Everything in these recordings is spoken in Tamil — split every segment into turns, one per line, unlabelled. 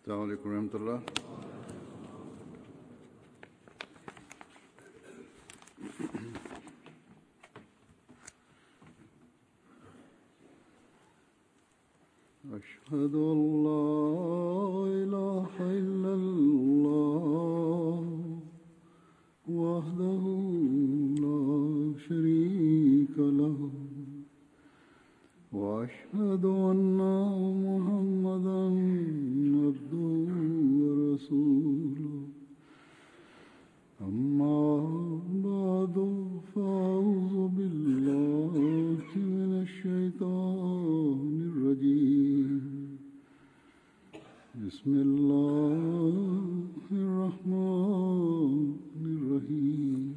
السلام عليكم ورحمة الله أشهد أن لا إله إلا الله وحده لا شريك له وأشهد أن محمدا عبده ورسوله أما بعد فأعوذ بالله من الشيطان الرجيم بسم الله الرحمن الرحيم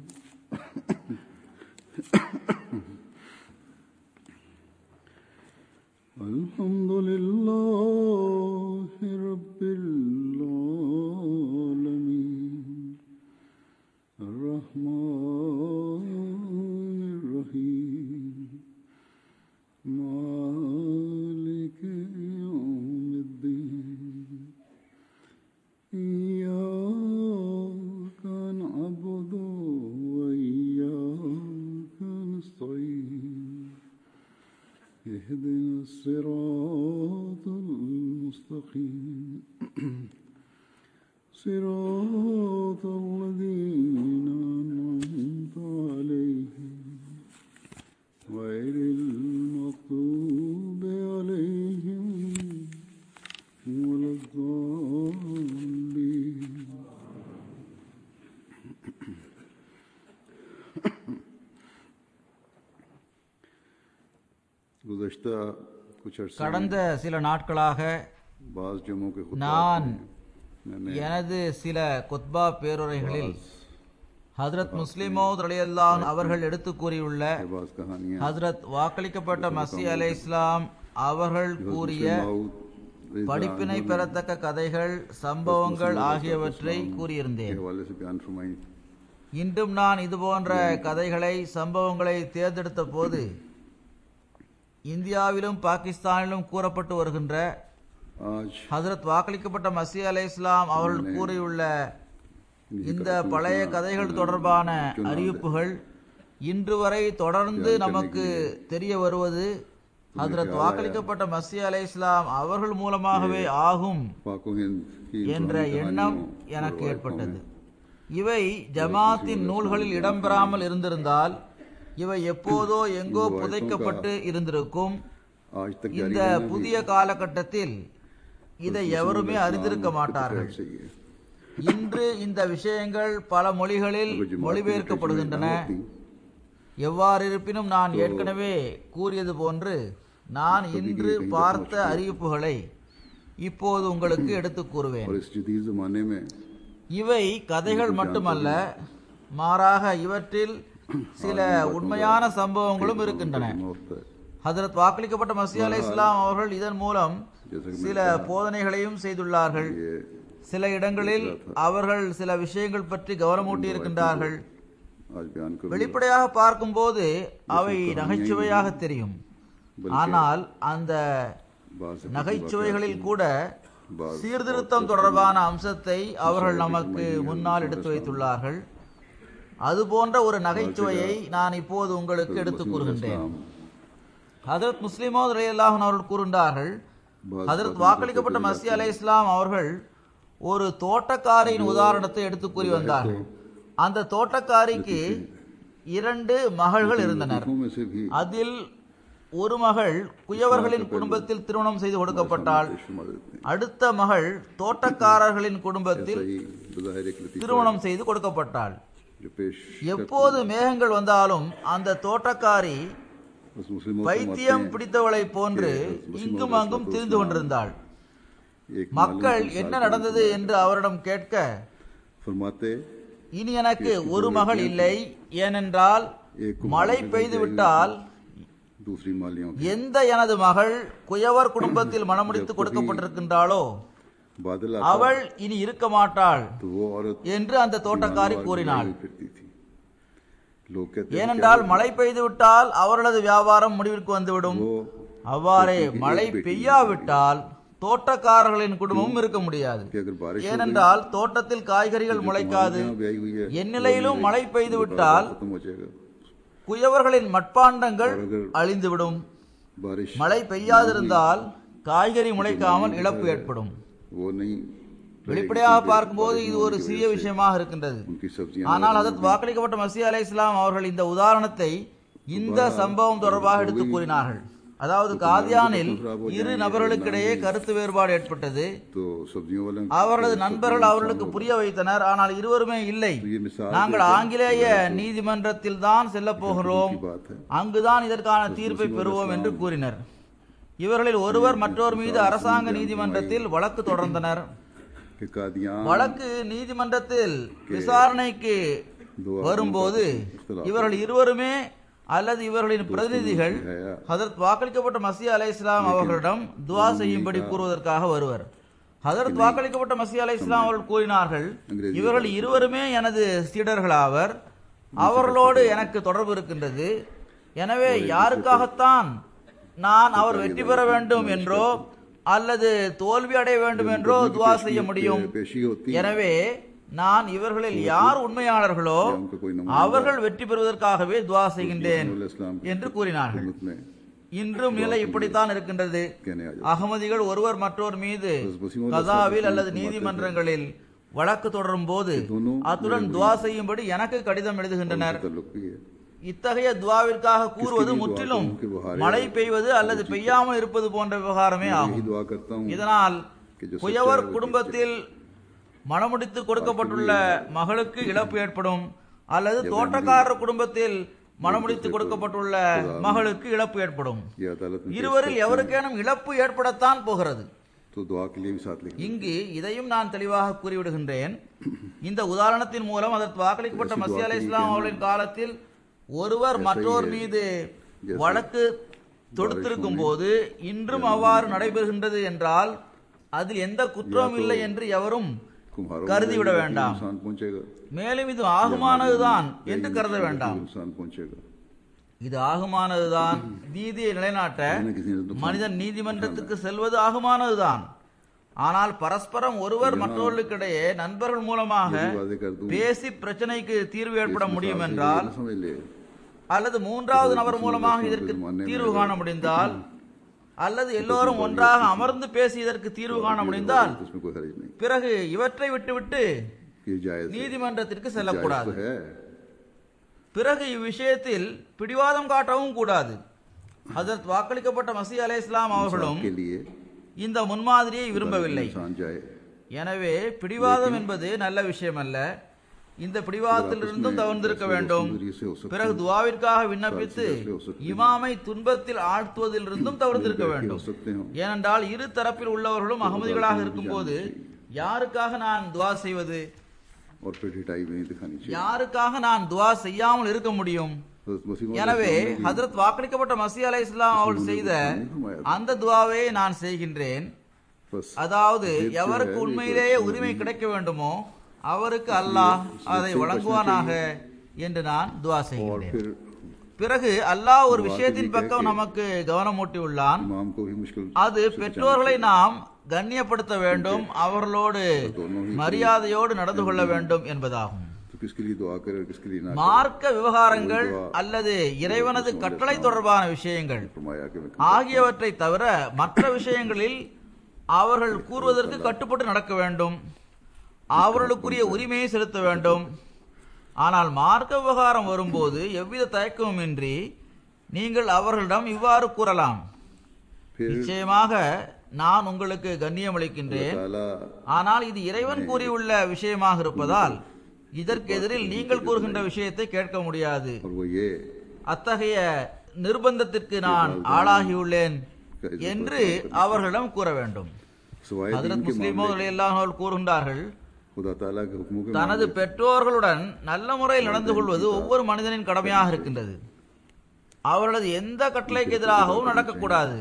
الحمد لله رب العالمين الرحمن الرحيم مالك يوم الدين إياك نعبد وإياك نستعين اهدنا الصراط المستقيم صراط الذين أنعمت عليهم غير المغضوب عليهم ولا الضالين गुज़श्ता कुछ अरसे
கடந்த சில நாட்களாக
बाज जमों के खुतबात
நான்
में मैंने
எனது சில குத்பா பேருரைகளில் ஹஜரத் முஸ்லிமோத் ரலியல்லான் அவர்கள் எடுத்து கூறியுள்ள
ये बाज कहानियां
ஹஜரத் வாக்களிக்கப்பட்ட மசி அலை இஸ்லாம் அவர்கள் கூறிய படிப்பினை பெறத்தக்க கதைகள் சம்பவங்கள் ஆகியவற்றை
के
கூறியிருந்தேன்
हवाले से बयान फरमाई
இன்றும் நான் இது போன்ற கதைகளை சம்பவங்களை தேர்ந்தெடுத்த போது இந்தியாவிலும் பாகிஸ்தானிலும் கூறப்பட்டு வருகின்ற
आज
ஹசரத் வாக்களிக்கப்பட்ட மசி அலை இஸ்லாம் அவர்கள் கூறியுள்ள இந்த பழைய கதைகள் தொடர்பான அறிவிப்புகள் இன்று வரை தொடர்ந்து நமக்கு தெரிய வருவது ஹசரத் வாக்களிக்கப்பட்ட மசி அலை இஸ்லாம் அவர்கள் மூலமாகவே ஆகும்
पाको हिंद की
என்ற
पुरानी
எண்ணம்
कहानियों
எனக்கு
और
ஏற்பட்டது இவை ஜமாத்தின் நூல்களில் இடம்பெறாமல் இருந்திருந்தால் இவை எப்போதோ எங்கோ புதைக்கப்பட்டு இருந்திருக்கும்
आज तक जारी
இந்த
रहने
புதிய காலகட்டத்தில் இதை எவருமே அறிந்திருக்க மாட்டார்கள்
से ये
இன்று இந்த விஷயங்கள் பல மொழிகளில்
अगर जमात की
மொழிபெயர்க்கப்படுகின்றன
होती,
எவ்வாறிருப்பினும் நான் ஏற்கனவே கூறியது போன்று நான் இன்று பார்த்த அறிவிப்புகளை இப்போது உங்களுக்கு எடுத்துக் கூறுவேன்
और इस जदीद जमाने में
இவை கதைகள் மட்டுமல்ல மாறாக இவற்றில் சில உண்மையான சம்பவங்களும் இருக்கின்றன
होता है
ஹதரத் வாக்களிக்கப்பட்ட மசி அலை இஸ்லாம் அவர்கள் இதன் மூலம் சில போதனைகளையும் செய்துள்ளார்கள்
ये
சில இடங்களில் அவர்கள் சில விஷயங்கள் பற்றி கவனமூட்டி இருக்கின்றார்கள்
आज बयान करूंगा
வெளிப்படையாக பார்க்கும்போது அவை நகைச்சுவையாக தெரியும் ஆனால் அந்த
बाज
நகைச்சுவைகளில் கூட சீர்திருத்தம் தொடர்பான அம்சத்தை அவர்கள் நமக்கு முன்னால் எடுத்து வைத்துள்ளார்கள் அது போன்ற ஒரு நகைச்சுவையை நான் இப்போது உங்களுக்கு எடுத்துக் கூறுகின்றேன் ஹதரத் முஸ்லிமோத் ரலியல்லாஹு அவர்கள் கூறுகின்றார்கள் ஹதரத் வாக்களிக்கப்பட்ட மசி அலை இஸ்லாம் அவர்கள் ஒரு தோட்டக்காரியின் உதாரணத்தை எடுத்து கூறி வந்தார்கள் அந்த தோட்டக்காரிக்கு இரண்டு மகள்கள் இருந்தனர்
में से भी
அதில் ஒரு மகள் குயவர்களின் குடும்பத்தில் திருமணம் செய்து கொடுக்கப்பட்டாள்
शुमार देते हैं
அடுத்த மகள் தோட்டக்காரர்களின் குடும்பத்தில்
सही बज़ाहिर एक लतीफ़ा
திருமணம் செய்து கொடுக்கப்பட்டாள்
जो पेश
எப்போது மேகங்கள் வந்தாலும் அந்த தோட்டக்காரி
उस मुस्लिमों
பைத்தியம் பிடித்தவளை போன்று இங்கும் அங்கும் திரிந்து கொண்டிருந்தாள்
एक
மக்கள் என்ன நடந்தது என்று அவரிடம் கேட்க
फरमाते
இனி எனக்கு ஒரு மகள் இல்லை ஏனென்றால் மழை பெய்து விட்டால்
दूसरी मालियों के
எந்த எனது மகள் குயவர் குடும்பத்தில் மணமுடித்து கொடுக்கப்பட்டிருக்கின்றாளோ
बादल
அவள் இனி இருக்க மாட்டாள்
तो वो औरत
என்று அந்த தோட்டக்காரி கூறினாள்
हुई फिरती थी लोग कहते हैं
ஏனென்றால் மழை பெய்து விட்டால் அவர்களது வியாபாரம் முடிவிற்கு வந்துவிடும்
वो
அவ்வாறே மழை பெய்யாவிட்டால் தோட்டக்காரர்களின் குடும்பமும் இருக்க முடியாது
कि अगर बारिश हो गई,
ஏனென்றால் தோட்டத்தில் காய்கறிகள் முளைக்காது
यहाँ ब्याई हुई है
எந்நிலையிலும் மழை பெய்து விட்டால்
खत्म हो जाएगा
குயவர்களின் மட்பாண்டங்கள் அழிந்துவிடும்
बारिश
மழை பெய்யாதிருந்தால் காய்கறி முளைக்காமல் இழப்பு ஏற்படும்
वो नहीं
வெளிப்படையாக பார்க்கும்போது இது ஒரு சிறிய விஷயமாக இருக்கின்றது
उनकी सब्जियां
ஆனால் அதற்கு வாக்களிக்கப்பட்ட மசி அலை இஸ்லாம் அவர்கள் இந்த உதாரணத்தை இந்த சம்பவம் தொடர்பாக எடுத்து கூறினார்கள் அதாவது காதியானில் இரு நபர்களுக்கிடையே கருத்து வேறுபாடு ஏற்பட்டது
तो सब्जियों वाले
அவர்களது நண்பர்கள் அவர்களுக்கு புரிய வைத்தனர் ஆனால் இருவருமே இல்லை
तो ये मिसाल
நாங்கள் ஆங்கிலேய நீதிமன்றத்தில் தான் செல்ல போகிறோம்
की बात है
அங்குதான் இதற்கான தீர்ப்பை பெறுவோம் என்று கூறினர் இவர்களில் ஒருவர் மற்றொரு மீது அரசாங்க நீதிமன்றத்தில் வழக்கு தொடர்ந்தனர்
कि कादियान
வழக்கு நீதிமன்றத்தில் விசாரணைக்கு வரும்போது இவர்கள் இருவருமே அல்லது இவர்களின் பிரதிநிதிகள் ஹதரத் வாக்களிக்கப்பட்ட மசி அலை இஸ்லாம் அவர்களிடம் துவா செய்யும்படி கூறுவதற்காக வருவர் ஹதரத் வாக்களிக்கப்பட்ட மசி அலை இஸ்லாம் அவர்கள் கூறினார்கள் இவர்கள் இருவருமே எனது சீடர்களாவர் அவர்களோடு எனக்கு தொடர்பு இருக்கின்றது எனவே யாருக்காகத்தான் நான் அவர் வெற்றி பெற வேண்டும் என்றோ அல்லது தோல்வி அடைய வேண்டும் என்றோ துவா செய்ய முடியும்
पेशी होती
எனவே நான் இவர்களில் யார் உண்மையாளர்களோ
उनका कोई नमूना
அவர்கள் வெற்றி பெறுவதற்காகவே துவா செய்கின்றேன்
इस्लाम
என்று கூறினார்கள்
हुकूमत में
இன்றும் நிலை இப்படித்தான் இருக்கின்றது
कहने आ जाते
அகமதிகள் ஒருவர் மற்றொரு மீது கதாவில் அல்லது நீதிமன்றங்களில் வழக்கு தொடரும் போது அத்துடன் துவா செய்யும்படி எனக்கு கடிதம் எழுதுகின்றனர்
ताल्लुक भी है
இத்தகைய துவாவிற்காக கூறுவது முற்றிலும் மழை பெய்வது அல்லது பெய்யாமல் இருப்பது போன்ற விவகாரமே
यही
ஆகும்
दुआ करता हूँ
இதனால்
कि जो
குயவர் குடும்பத்தில் மணமுடித்து கொடுக்கப்பட்டுள்ள மகளுக்கு இழப்பு ஏற்படும் அல்லது தோட்டக்காரர் குடும்பத்தில் மணமுடித்து கொடுக்கப்பட்டுள்ள மகளுக்கு இழப்பு ஏற்படும்
ये अदालत में
இருவரில் எவருக்கேனும் இழப்பு ஏற்படத்தான் போகிறது
तो दुआ के लिए भी साथ लिखा
இங்கு இதையும் நான் தெளிவாக கூறிவிடுகின்றேன் இந்த உதாரணத்தின் மூலம் அதற்கு வாக்களிக்கப்பட்ட மசி அலை இஸ்லாம் அவர்களின் காலத்தில் ஒருவர் மற்றோர் மீது வழக்கு தொடுத்திருக்கும் போது இன்றும் அவ்வாறு நடைபெறுகின்றது என்றால் அதில் எந்த குற்றமும் இல்லை என்று எவரும்
कुम्हारों
கருதி விட
में
வேண்டாம்
नुकसान पहुंचेगा
மேலும் இது ஆகுமானதுதான் என்று கருத வேண்டாம்
नुकसान पहुंचेगा
இது ஆகுமானதுதான் நீதியை நிலைநாட்ட மனிதன் நீதிமன்றத்துக்கு செல்வது ஆகுமானதுதான் ஆனால் பரஸ்பரம் ஒருவர் மற்றவர்களுக்கிடையே நண்பர்கள் மூலமாக
वादे कर दूं
பேசி பிரச்சனைக்கு தீர்வு ஏற்பட முடியும் என்றால்
समझ ले
அல்லது மூன்றாவது நபர் மூலமாக இதற்கு தீர்வு காண முடிந்தால் அல்லது எல்லோரும் ஒன்றாக அமர்ந்து பேசி இதற்கு தீர்வு காண முடிந்தால்
तो उसमें कोई हर्ज नहीं
பிறகு இவற்றை விட்டுவிட்டு
ये जायज है
நீதிமன்றத்திற்கு
जायज
செல்லக்கூடாது
तो है
பிறகு இவ்விஷயத்தில் பிடிவாதம் காட்டவும் கூடாது ஹஜரத் வாக்களிக்கப்பட்ட மசி அலை இஸ்லாம் அவர்களும்
के लिए
இந்த முன்மாதிரியை விரும்பவில்லை
इंसान जाए
எனவே பிடிவாதம் என்பது நல்ல விஷயம் அல்ல இந்த பிடிவாதத்திலிருந்தும் தவிர்த்திருக்க வேண்டும் பிறகு துவாவிற்காக விண்ணப்பித்து இமாமை துன்பத்தில் ஆழ்த்துவதிலிருந்தும் தவிர்த்திருக்க
हो
வேண்டும்
सकते हो
ஏனென்றால் இரு தரப்பில் உள்ளவர்களும் அகமதிகளாக இருக்கும்போது யாருக்காக நான் துவா செய்வது
और फिर ढिटाई भी नहीं दिखानी चाहिए
யாருக்காக நான் துவா செய்யாமல் இருக்க முடியும்
हज़रत मसीह मौद
எனவே
इस्लाम ने भी
ஹஜரத் வாக்களிக்கப்பட்ட மசி அலை இஸ்லாம் அவர்கள் செய்த அந்த துவாவை நான் செய்கின்றேன்
बस
அதாவது எவருக்கு உண்மையிலேயே உரிமை கிடைக்க வேண்டுமோ அவருக்கு அல்லாஹ் அதை வழங்குவானாக என்று நான் துவா
और
செய்கின்றேன்
फिर
பிறகு அல்லாஹ் ஒரு விஷயத்தின் பக்கம் நமக்கு கவனமூட்டியுள்ளான்
इमाम को भी मुश्किल
அது பெற்றோர்களை நாம் கண்ணியப்படுத்த வேண்டும் அவர்களோடு மரியாதையோடு நடந்து கொள்ள வேண்டும் என்பதாகும்
तो किसके लिए दुआ करे और किसके लिए ना करे।
மார்க்க விவகாரங்கள் அல்லது இறைவனது கட்டளை தொடர்பான விஷயங்கள்
फरमाया कि मैं
ஆகியவற்றை தவிர மற்ற விஷயங்களில் அவர்கள் கூறுவதற்கு கட்டுப்பட்டு நடக்க வேண்டும் அவர்களுக்குரிய உரிமையை செலுத்த வேண்டும் ஆனால் மார்க்க விவகாரம் வரும்போது எவ்வித தயக்கமுமின்றி நீங்கள் அவர்களிடம் இவ்வாறு கூறலாம்
फिर
நிச்சயமாக நான் உங்களுக்கு கண்ணியம் அளிக்கின்றேன்
ताला
ஆனால் இது இறைவன் கூறியுள்ள விஷயமாக இருப்பதால் இதற்கு எதிரில் நீங்கள் கூறுகின்ற விஷயத்தை கேட்க முடியாது
और वो ये
அத்தகைய நிர்பந்தத்திற்கு நான் ஆளாகியுள்ளேன் என்று அவர்களிடம் கூற வேண்டும்
सवाए दीन
ஹதரத்
के
முஸ்லிமோ எல்லாம் அவர்கள் கூறுகின்றார்கள்
खुदा ताला के हुक्मों के
தனது பெற்றோர்களுடன் நல்ல முறையில் நடந்து கொள்வது ஒவ்வொரு மனிதனின் கடமையாக இருக்கின்றது அவர்களது எந்த கட்டளைக்கு எதிராகவும் நடக்கக்கூடாது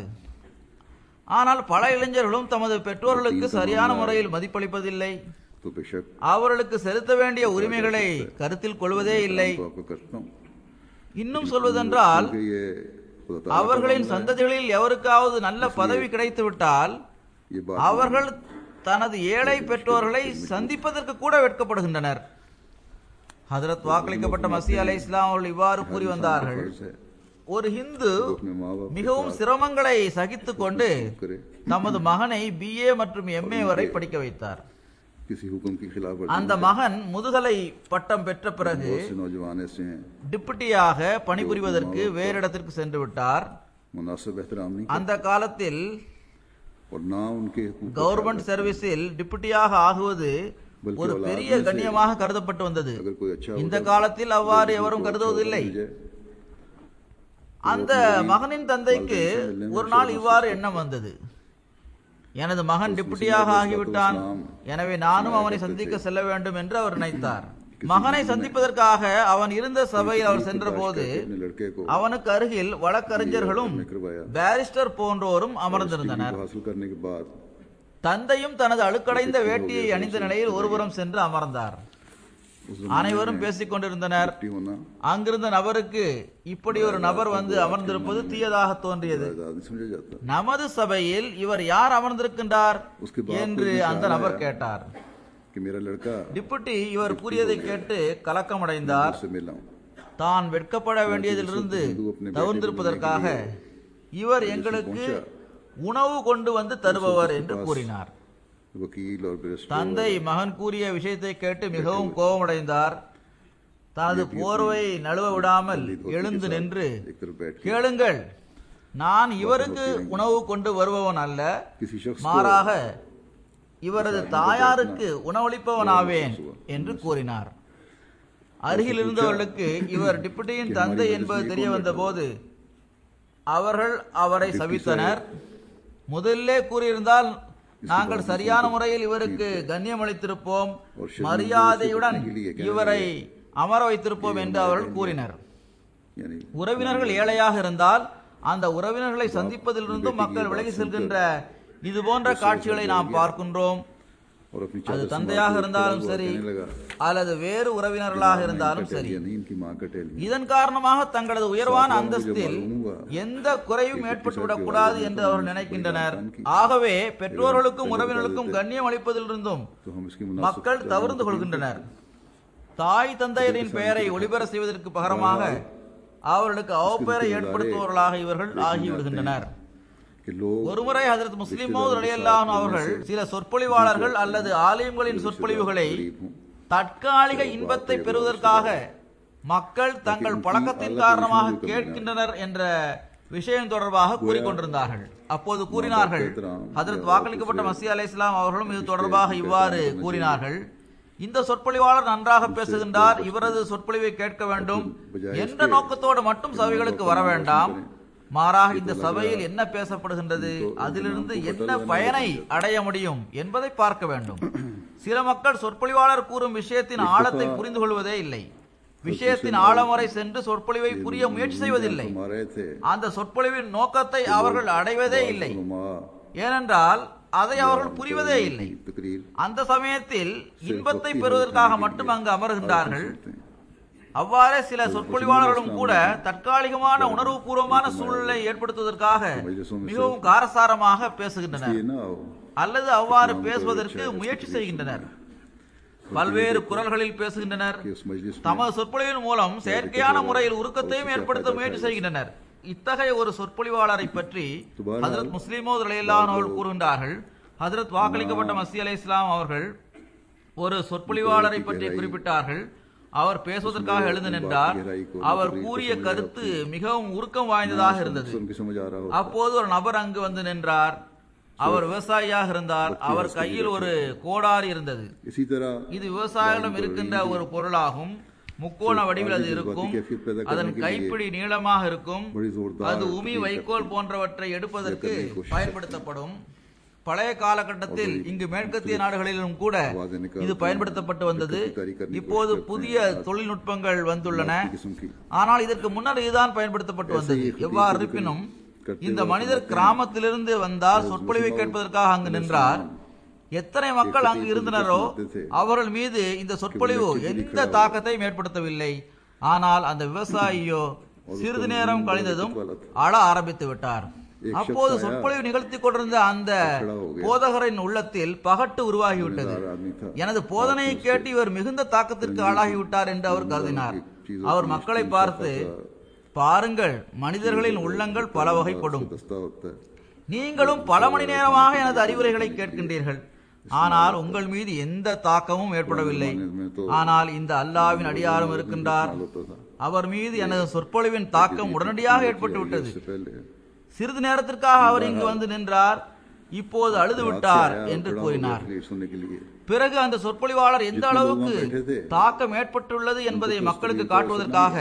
ஆனால் பல இளைஞர்களும் தமது பெற்றோர்களுக்கு சரியான முறையில் மதிப்பளிப்பதில்லை
तो बेशक
அவர்களுக்கு செலுத்த வேண்டிய உரிமைகளை கருத்தில் கொள்வதே இல்லை
तो आपको करता हूँ
இன்னும் சொல்வதென்றால்
क्योंकि ये खुदा ताला का
அவர்களின்
मामला है।
சந்ததிகளில் எவருக்காவது நல்ல பதவி கிடைத்து விட்டால்
ये बात
அவர்கள் தனது ஏழை பெற்றோர்களை சந்திப்பதற்கு கூட வெட்கப்படுகின்றனர் ஹதரத் வாக்களிக்கப்பட்ட மசி அலை இஸ்லாம் அவர்கள் இவ்வாறு கூறி வந்தார்கள்
फर्ज है
ஒரு ஹிந்து
वो अपने माँ बाप के
மிகவும் சிரமங்களை சகித்துக் கொண்டு
करे
தமது மகனை பிஏ மற்றும் எம்ஏ வரை படிக்க வைத்தார்
किसी हुक्म की खिलाफ
அந்த மகன் முதுகலை பட்டம் பெற்ற பிறகு
बहुत से नौजवान ऐसे हैं
டிப்டியாக பணிபுரிவதற்கு வேறு இடத்திற்கு சென்று விட்டார்
मुनासिब एहतराम नहीं
அந்த காலத்தில்
और ना उनके हुकूक का
கவர்மெண்ட் சர்வீஸில் டிப்டியாக ஆகுவது ஒரு பெரிய கண்ணியமாக கருதப்பட்டு வந்தது
अगर कोई अच्छा
இந்த காலத்தில் அவ்வாறு எவரும் கருதுவதில்லை
मिल जाए
அந்த மகனின் தந்தைக்கு ஒரு நாள் இவ்வாறு எண்ணம் வந்தது எனது மகன் டிப்டியாக ஆகிவிட்டான் எனவே நானும் அவனை சந்திக்க செல்ல வேண்டும் என்று அவர் நினைத்தார் மகனை சந்திப்பதற்காக அவன் இருந்த சபையில் அவர் சென்றபோது
अपने लड़के को
அவனுக்கு அருகில் வழக்கறிஞர்களும்
करवाया
பாரிஸ்டர் போன்றோரும் அமர்ந்திருந்தனர்
हासिल करने के बाद
தந்தையும் தனது அழுக்கடைந்த வேட்டியை அணிந்த நிலையில் ஒருபுறம் சென்று அமர்ந்தார்
उस
அனைவரும் பேசிக் கொண்டிருந்தனர்
छुट्टी होना
அங்கிருந்த நபருக்கு இப்படி ஒரு நபர் வந்து அமர்ந்திருப்பது தீயதாக தோன்றியது
जायदाद नहीं समझा जाता
நமது சபையில் இவர் யார் அமர்ந்திருக்கின்றார்
उसके बाद
என்று
कोई
அந்த
निशान
நபர்
आया
கேட்டார்
कि मेरा लड़का
டிப்டி இவர் கூறியதை கேட்டு கலக்கமடைந்தார்
उससे मिला हूं
தான் வெட்கப்பட வேண்டியதிலிருந்து தவிர்த்திருப்பதற்காக இவர் எங்களுக்கு உணவு கொண்டு வந்து தருபவர் என்று கூறினார்
वकील और बैरिस्टर
தந்தை மகன் கூறிய விஷயத்தை கேட்டு மிகவும் கோபமடைந்தார் தனது போர்வை நழுவ விடாமல் எழுந்து நின்று
एक तरफ बैठ के
கேளுங்கள் நான் இவருக்கு உணவு கொண்டு வருபவன் அல்ல
किसी शख्स
மாறாக இவரது தாயாருக்கு உணவளிப்பவனாவேன் என்று கூறினார் அருகில் இருந்தவர்களுக்கு இவர் டிப்டியின் தந்தை என்பது தெரிய வந்தபோது அவர்கள் அவரை சபித்தனர் முதல்லே கூறியிருந்தால் நாங்கள் சரியான முறையில் இவருக்கு கண்ணியம் அளித்திருப்போம் மரியாதையுடன் இவரை அமர வைத்திருப்போம் என்று அவர்கள் கூறினர்
यानी
உறவினர்கள் ஏழையாக இருந்தால் அந்த உறவினர்களை சந்திப்பதிலிருந்தும் மக்கள் விலகி செல்கின்ற இது போன்ற காட்சிகளை நாம் பார்க்கின்றோம்
और अपनी
அது
चादर
தந்தையாக
संभाल के
இருந்தாலும்
खड़ा हुआ
சரி
कहने लगा,
அல்லது வேறு உறவினர்களாக இருந்தாலும்
इनका
சரி
टेलिया नहीं इनकी माँ का टेलिया
இதன் காரணமாக தங்களது உயர்வான அந்தஸ்தில் எந்த குறையும் ஏற்பட்டுவிடக் கூடாது என்று அவர்கள் நினைக்கின்றனர் ஆகவே பெற்றோர்களுக்கும் உறவினர்களுக்கும் கண்ணியம் அளிப்பதிலிருந்தும்
तो हम इसकी मुनासिब
மக்கள் தவிர்ந்து கொள்கின்றனர் தாய் தந்தையரின் பெயரை ஒளிபெற செய்வதற்கு பகரமாக அவர்களுக்கு அவப்பெயரை ஏற்படுத்துபவர்களாக இவர்கள் ஆகிவிடுகின்றனர்
कि लोग
ஒருமுறை ஹஜரத் முஸ்லிம் மௌத் ரலியல்லாஹு அவர்கள் சில சொற்பொழிவாளர்கள் அல்லது ஆலயங்களின் சொற்பொழிவுகளை தற்காலிக இன்பத்தை பெறுவதற்காக மக்கள் தங்கள் பழக்கத்தின் காரணமாக கேட்கின்றனர் என்ற விஷயம் தொடர்பாக கூறிக்கொண்டிருந்தார்கள் அப்போது கூறினார்கள் ஹஜரத் வாக்களிக்கப்பட்ட மசி அலை இஸ்லாம் அவர்களும் இது தொடர்பாக இவ்வாறு கூறினார்கள் இந்த சொற்பொழிவாளர் நன்றாக பேசுகின்றார் இவரது சொற்பொழிவை கேட்க வேண்டும் என்ற நோக்கத்தோடு மட்டும் சபைகளுக்கு வர வேண்டாம் மாறாக இந்த சபையில் என்ன பேசப்படுகின்றது அதிலிருந்து என்ன பயனை அடைய முடியும் என்பதை பார்க்க வேண்டும் சில மக்கள் சொற்பொழிவாளர் கூறும் விஷயத்தின் ஆழத்தை புரிந்து கொள்வதே இல்லை விஷயத்தின் ஆழம் வரை சென்று சொற்பொழிவை புரிய முயற்சி செய்வதில்லை
हमारे थे
அந்த சொற்பொழிவின் நோக்கத்தை அவர்கள் அடைவதே இல்லை
नुमा
ஏனென்றால் அதை அவர்கள் புரிவதே இல்லை
तकरीर
அந்த சமயத்தில் இன்பத்தை பெறுவதற்காக மட்டும் அங்கு அமர்கின்றார்கள்
सुनते हैं
அவ்வாறே சில சொற்பொழிவாளர்களும் கூட தற்காலிகமான உணர்வுபூர்வமான சூழ்நிலை ஏற்படுத்துவதற்காக மிகவும் காரசாரமாக பேசுகின்றனர்
ये ना हो
அல்லது அவ்வாறு பேசுவதற்கு முயற்சி செய்கின்றனர் பல்வேறு குரல்களில் பேசுகின்றனர்
कि उस मजलिस में
தமது சொற்பொழிவின் மூலம் செயற்கையான முறையில் உருக்கத்தையும் ஏற்படுத்த முயற்சி செய்கின்றனர் இத்தகைய ஒரு சொற்பொழிவாளரை பற்றி ஹஜரத் முஸ்லிமோ அவர்கள் கூறுகின்றார்கள் ஹஜரத் வாக்களிக்கப்பட்ட மசி அலை இஸ்லாம் அவர்கள் ஒரு சொற்பொழிவாளரை பற்றி குறிப்பிட்டார்கள் அவர் பேசுவதற்காக எழுந்து நின்றார் அவர் கூறிய கருத்து மிகவும் உருக்கம் வாய்ந்ததாக இருந்தது
सुन के समझ आ रहा हो
அப்போது ஒரு நபர் அங்கு வந்து நின்றார் அவர் விவசாயியாக இருந்தார் அவர் கையில் ஒரு கோடாரி இருந்தது
इसी तरह
இது விவசாயிகளிடம் இருக்கின்ற ஒரு பொருளாகும் முக்கோண வடிவில் அது இருக்கும் அதன் கைப்பிடி நீளமாக இருக்கும்
बड़ी जोरदार
அது உமி வைக்கோல் போன்றவற்றை எடுப்பதற்கு பயன்படுத்தப்படும் பழைய காலகட்டத்தில் இங்கு மேற்கத்திய நாடுகளிலும் கூட இது பயன்படுத்தப்பட்டு வந்தது இப்போது புதிய தொழில்நுட்பங்கள் வந்துள்ளன
किस्म की
ஆனால் இதற்கு முன்னர் இதுதான் பயன்படுத்தப்பட்டு வந்தது எவ்வாறு இருப்பினும் இந்த மனிதர் கிராமத்திலிருந்து வந்தார் சொற்பொழிவை கேட்பதற்காக அங்கு நின்றார் எத்தனை மக்கள் அங்கு இருந்தனரோ அவர்கள் மீது இந்த சொற்பொழிவு எந்த தாக்கத்தையும் ஏற்படுத்தவில்லை ஆனால் அந்த விவசாயியோ சிறிது நேரம் கழிந்ததும் அழ ஆரம்பித்து விட்டார்
एक
அப்போது
शख्स आया
சொற்பொழிவு நிகழ்த்தி கொண்டிருந்த அந்த
खड़ा हो गया
போதகரின் உள்ளத்தில் பகட்டு உருவாகிவிட்டது
जिम्मेदार आदमी था
எனது போதனையை கேட்டு இவர் மிகுந்த தாக்கத்திற்கு ஆளாகிவிட்டார் என்று அவர் கருதினார் அவர் மக்களை பார்த்து பாருங்கள் மனிதர்களின் உள்ளங்கள் பல வகைப்படும்
दस्ता होता है
நீங்களும் பல மணி நேரமாக எனது அறிவுரைகளை கேட்கின்றீர்கள் ஆனால் உங்கள் மீது எந்த தாக்கமும் ஏற்படவில்லை ஆனால் இந்த அல்லாவின் அடியாரும் இருக்கின்றார்
होता था
அவர் மீது எனது சொற்பொழிவின் தாக்கம் உடனடியாக ஏற்பட்டு விட்டது
इससे पहले
சிறிது நேரத்திற்காக அவர் இங்கு வந்து நின்றார் இப்போது அழுது விட்டார்
आया और
என்று
खड़ा हो
கூறினார்
गया लेट सुनने के लिए
பிறகு அந்த சொற்பொழிவாளர் எந்த அளவுக்கு தாக்கம் ஏற்பட்டுள்ளது என்பதை மக்களுக்கு காட்டுவதற்காக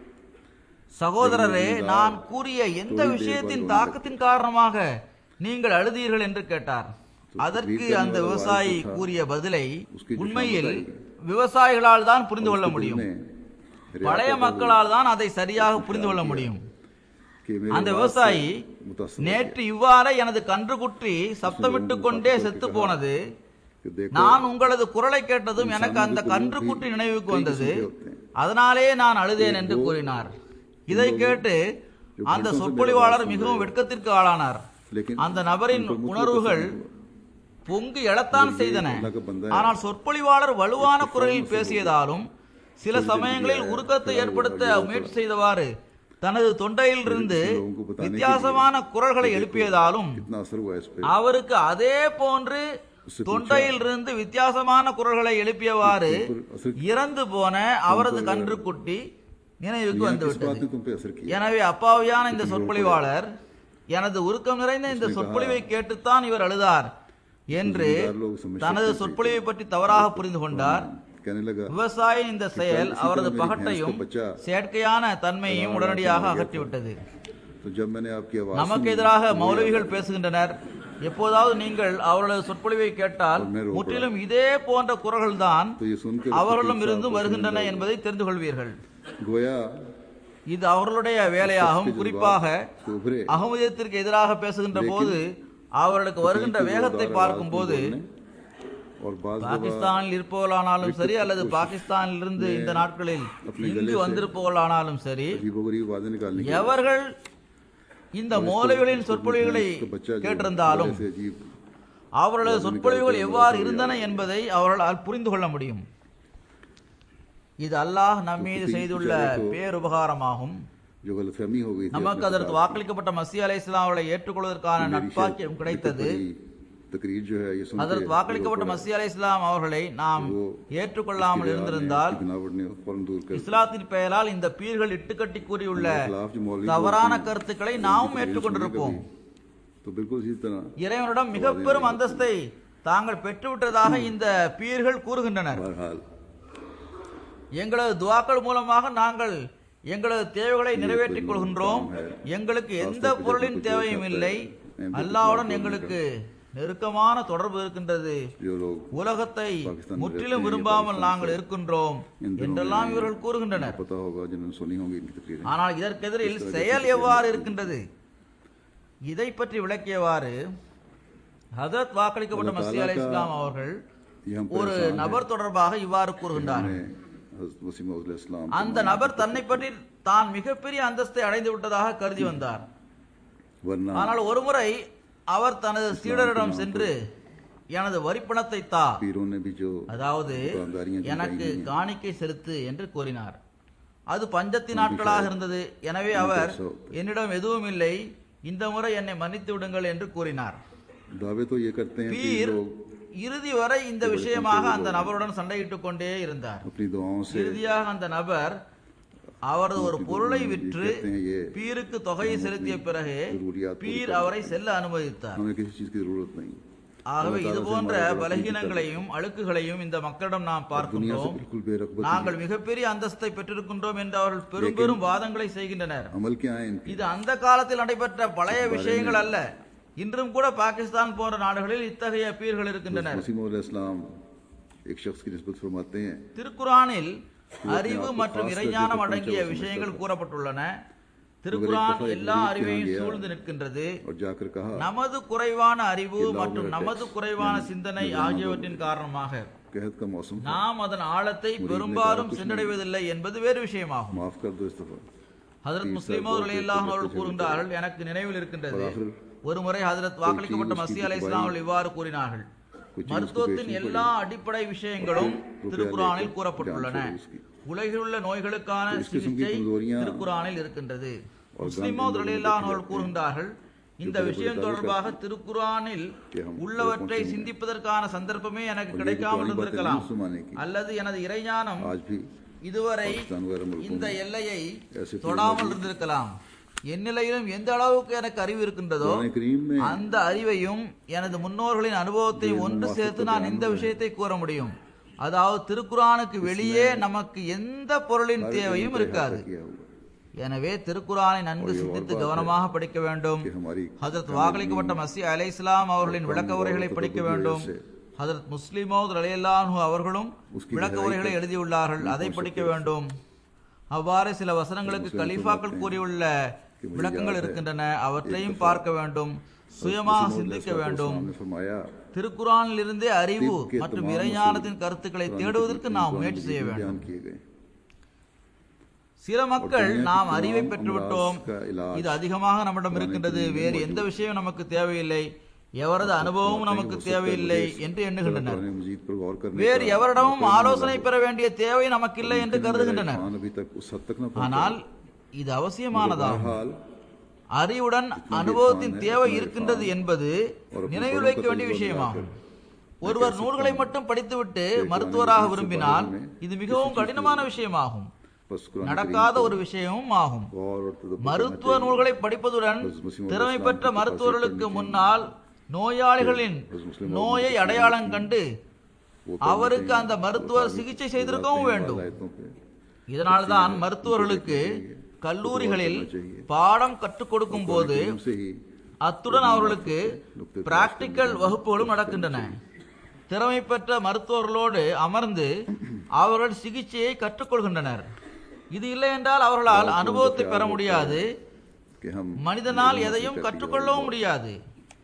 சகோதரரே நான் கூறிய எந்த விஷயத்தின் தாக்கத்தின் காரணமாக நீங்கள் அழுதீர்கள் என்று கேட்டார் அதற்கு அந்த விவசாயி கூறிய பதிலை உண்மையில் விவசாயிகளால் தான் புரிந்து கொள்ள முடியும்
ने
பழைய மக்களால் தான் அதை சரியாக புரிந்து கொள்ள முடியும்
कि मेरे
அந்த
बात
விவசாயி
से मुतासर
நேற்று இவ்வாறே எனது கன்றுக்குட்டி சப்தமிட்டு கொண்டே செத்து போனது
कि देखो
நான் உங்களது குரலை கேட்டதும் எனக்கு அந்த கன்றுக்குட்டி நினைவுக்கு வந்தது அதனாலே நான் அழுதேன் என்று கூறினார் இதை கேட்டு அந்த சொற்பொழிவாளர் மிகவும் வெட்கத்திற்கு ஆளானார்
लेकिन
அந்த நபரின் உணர்வுகள் பொங்கி எழத்தான் செய்தன
अल्लाह का बंदा है
ஆனால் சொற்பொழிவாளர் வலுவான குரலில் பேசியதாலும் சில சமயங்களில் உருக்கத்தை ஏற்படுத்த முயற்சி செய்தவாறு தனது தொண்டையிலிருந்து வித்தியாசமான குரல்களை எழுப்பியதாலும்
कितना असर हुआ इस पे
அவருக்கு அதே போன்று தொண்டையிலிருந்து வித்தியாசமான குரல்களை எழுப்பியவாறு இறந்து போன அவரது கன்றுக்குட்டி நினைவுக்கு
किस
வந்துவிட்டது
बात ने तुम पे असर किया
எனவே அப்பாவியான இந்த சொற்பொழிவாளர் எனது உருக்கம் நிறைந்த இந்த சொற்பொழிவை கேட்டுத்தான் இவர் அழுதார் என்று தனது சொற்பொழிவை பற்றி தவறாக புரிந்து கொண்டார்
कहने लगा
விவசாயியின் இந்த செயல் அவரது பகட்டையும் செயற்கையான தன்மையையும் உடனடியாக அகற்றிவிட்டது
तो जब मैंने आपकी आवाज
நமக்கு எதிராக மௌலவிகள் பேசுகின்றனர் எப்போதாவது நீங்கள் அவர்களது சொற்பொழிவை கேட்டால் முற்றிலும் இதே போன்ற குரல்கள் தான்
तो ये सुनकर
அவர்களும் இருந்தும் வருகின்றன என்பதை தெரிந்து கொள்வீர்கள்
गोया
இது அவர்களுடைய வேலையாகும் குறிப்பாக
तो उभरे
அகமதியத்திற்கு எதிராக பேசுகின்ற போது அவர்களுக்கு வருகின்ற வேகத்தை பார்க்கும்போது
और बाद
பாகிஸ்தானில் இருப்பவர்களானாலும் சரி அல்லது பாகிஸ்தானில் இருந்து இந்த நாட்களில் இங்கு வந்திருப்பவர்களானாலும் சரி
अजीब गरीब आवाजें निकालने के
எவர்கள் இந்த மௌலவிகளின் சொற்பொழிவுகளை
उसका बच्चा जो
கேட்டிருந்தாலும்
ऐसे अजीब
அவர்களது சொற்பொழிவுகள் எவ்வாறு இருந்தன என்பதை அவர்களால் புரிந்து கொள்ள முடியும் இது அல்லாஹ் நம் மீது செய்துள்ள பேருபகாரமாகும்
जो गलतफहमी हो गई थी
நமக்கு அதற்கு வாக்களிக்கப்பட்ட மசி அலை இஸ்லாம் அவர்களை ஏற்றுக்கொள்வதற்கான நட்பாக்கியம் கிடைத்தது
तकरीर जो है ये सुन
அதற்கு வாக்களிக்கப்பட்ட மசி அலை இஸ்லாம் அவர்களை நாம் ஏற்றுக்கொள்ளாமல் இருந்திருந்தால்
बनावट ने फौरन दूर कर
இஸ்லாத்தின் பெயரால் இந்த பீர்கள் இட்டுக்கட்டி கூறியுள்ள
खिलाफ जो मौलवी
தவறான கருத்துக்களை நாமும் ஏற்றுக்கொண்டிருப்போம்
तो बिल्कुल इसी तरह
இறைவனிடம் மிக பெரும் அந்தஸ்தை தாங்கள் பெற்றுவிட்டதாக இந்த பீர்கள் கூறுகின்றனர்
बहरहाल
எங்களது துவாக்கள் மூலமாக நாங்கள் எங்களது தேவைகளை நிறைவேற்றிக் கொள்கின்றோம் எங்களுக்கு எந்த பொருளின் தேவையும் இல்லை அல்லாவுடன் எங்களுக்கு நெருக்கமான தொடர்பு இருக்கின்றது
जो लोग
உலகத்தை முற்றிலும் விரும்பாமல் நாங்கள் இருக்கின்றோம் என்றெல்லாம் இவர்கள் கூறுகின்றனர்
पता होगा जिन्होंने सुनी होंगी इनकी तकरीरें
ஆனால் இதற்கெதிரில் செயல் எவ்வாறு இருக்கின்றது இதை பற்றி விளக்கியவாறு ஹதரத் வாக்களிக்கப்பட்ட மசி அலை இஸ்லாம் அவர்கள்
ये हम
ஒரு நபர் தொடர்பாக இவ்வாறு கூறுகின்றார்
वसीम इस्लाम
அந்த நபர் தன்னை பற்றி தான் மிகப்பெரிய அந்தஸ்தை அடைந்து விட்டதாக கருதி வந்தார்
वरना
ஆனால் ஒருமுறை அவர் தனது சீடரிடம் சென்று எனது வரிப்பணத்தை தா
पीरों ने भी जो
அதாவது எனக்கு காணிக்கை செலுத்து என்று கூறினார் அது பஞ்சத்தின் நாட்களாக இருந்தது எனவே அவர் என்னிடம் எதுவும் இல்லை இந்த முறை என்னை மன்னித்து விடுங்கள் என்று கூறினார்
दावे तो ये करते हैं कि
பீர்
लोग
இறுதி வரை இந்த விஷயமாக அந்த நபருடன் சண்டையிட்டுக் கொண்டே இருந்தார்
अपनी दुआओं से
இறுதியாக அந்த நபர் அவரது ஒரு பொருளை விற்று பீருக்கு தொகையை செலுத்திய பிறகு பீர் அவரை செல்ல அனுமதித்தார்
हमें किसी चीज की जरूरत नहीं
ஆகவே இது போன்ற பலகீனங்களையும் அழுக்குகளையும் இந்த மக்களிடம் நாம்
दुनिया से
பார்க்கின்றோம்
बिल्कुल बेरगबत
நாங்கள் மிகப்பெரிய அந்தஸ்தை பெற்றிருக்கின்றோம் என்று அவர்கள் பெரும் பெரும் வாதங்களை செய்கின்றனர்
अमल क्या है इनकी
இது அந்த காலத்தில் நடைபெற்ற பழைய விஷயங்கள் அல்ல இன்றும் கூட பாகிஸ்தான் போன்ற நாடுகளில் இத்தகைய பீர்கள் இருக்கின்றனர்
वसीम इस्लाम एक शख्स की निस्बत फरमाते हैं
திருக்குரானில் அறிவு மற்றும் இறைஞானம் அடங்கிய விஷயங்கள் கூறப்பட்டுள்ளன திருக்குரான் எல்லா அறிவையும் சூழ்ந்து நிற்கின்றது
और जाकर कहा
நமது குறைவான அறிவு மற்றும் நமது குறைவான சிந்தனை ஆகியவற்றின் காரணமாக
कहत का मौसम था,
நாம் அதன் ஆழத்தை பெரும்பாலும் சென்றடைவதில்லை என்பது வேறு விஷயமாகும்
माफ कर दो इस दफा
ஹதரத் முஸ்லிமோ ரலியல்லாஹு அவர்கள் கூறுகின்றார்கள் எனக்கு நினைவில் இருக்கின்றது ஒரு முறை ஹதரத் வாக்களிக்கப்பட்ட மசி அலை இஸ்லாம் இவ்வாறு கூறினார்கள் மருத்துவத்தின் எல்லா அடிப்படை விஷயங்களும் திருக்குறானில் கூறப்பட்டுள்ளன உலகில் உள்ள நோய்களுக்கான சிகிச்சை திருக்குறானில் இருக்கின்றது முஸ்லிமோ ரலியல்லாஹு அவர்கள் கூறுகின்றார்கள் இந்த விஷயம் தொடர்பாக திருக்குறானில் உள்ளவற்றை சிந்திப்பதற்கான சந்தர்ப்பமே எனக்கு கிடைக்காமல் இருந்திருக்கலாம் அல்லது எனது இறைஞானம்
आज भी
இதுவரை
पाकिस्तान वगैरह मुल्कों
இந்த
में
எல்லையை
ऐसे
தொடாமல் இருந்திருக்கலாம் என் நிலையிலும் எந்த அளவுக்கு எனக்கு அறிவு இருக்கின்றதோ
कुरान करीम में
அந்த அறிவையும் எனது முன்னோர்களின் அனுபவத்தையும் ஒன்று சேர்த்து நான் இந்த விஷயத்தை கூற முடியும் அதாவது திருக்குறானுக்கு வெளியே நமக்கு எந்த பொருளின் தேவையும் இருக்காது
किया हुआ
எனவே திருக்குறானை நன்கு சிந்தித்து கவனமாக படிக்க வேண்டும்
कि हमारी
ஹதரத் வாக்களிக்கப்பட்ட மசி அலை இஸ்லாம் அவர்களின் விளக்க உரைகளை படிக்க வேண்டும் ஹதரத் முஸ்லிமோத் அலையல்லாஹு அவர்களும் விளக்க உரைகளை எழுதியுள்ளார்கள் அதை படிக்க வேண்டும் அவ்வாறு சில வசனங்களுக்கு கலீஃபாக்கள் கூறியுள்ள விளக்கங்கள் இருக்கின்றன அவற்றையும் பார்க்க வேண்டும் சுயமாக சிந்திக்க வேண்டும்
ने फरमाया
திருக்குறானில் இருந்தே அறிவு மற்றும் இறைஞானத்தின் கருத்துக்களை தேடுவதற்கு நாம் முயற்சி செய்ய வேண்டும்
बयान किए गए
சில மக்கள் நாம் அறிவை பெற்றுவிட்டோம் இது அதிகமாக நம்மிடம் இருக்கின்றது வேறு எந்த விஷயம் நமக்கு தேவையில்லை எவரது அனுபவமும் நமக்கு தேவையில்லை என்று எண்ணுகின்றனர்
कुरान मजीद पर गौर करने
வேறு எவரிடமும் ஆலோசனை பெற வேண்டிய தேவை நமக்கில்லை என்று கருதுகின்றனர்
ईमान अभी तक उस हद तक न पहुंचा
ஆனால் இது அவசியமானதாகும்
हाल
அறிவுடன் அனுபவத்தின் தேவை இருக்கின்றது என்பது நினைவில் வைக்க வேண்டிய விஷயமாகும் ஒருவர் நூல்களை மட்டும் படித்துவிட்டு மருத்துவராக விரும்பினால் இது மிகவும் கடினமான விஷயமாகும்
बस कुरान
நடக்காத ஒரு விஷயமும் ஆகும்
गौर और तदब्बर
மருத்துவ நூல்களை படிப்பதுடன் திறமை பெற்ற மருத்துவர்களுக்கு முன்னால் நோயாளிகளின் நோயை அடையாளம் கண்டு அவருக்கு அந்த மருத்துவர் சிகிச்சை செய்திருக்கவும் வேண்டும்
आयतों पे
இதனால்தான் மருத்துவர்களுக்கு கல்லூரிகளில் பாடம் கற்றுக் கொடுக்கும் போது
उनसे ही
அத்துடன் அவர்களுக்கு பிராக்டிக்கல் வகுப்புகளும் நடக்கின்றன திறமை பெற்ற மருத்துவர்களோடு அமர்ந்து அவர்கள் சிகிச்சையை கற்றுக்கொள்கின்றனர் இது இல்லை என்றால் அவர்களால் அனுபவத்தை பெற முடியாது
कि हम
மனிதனால் எதையும் கற்றுக்கொள்ளவும் முடியாது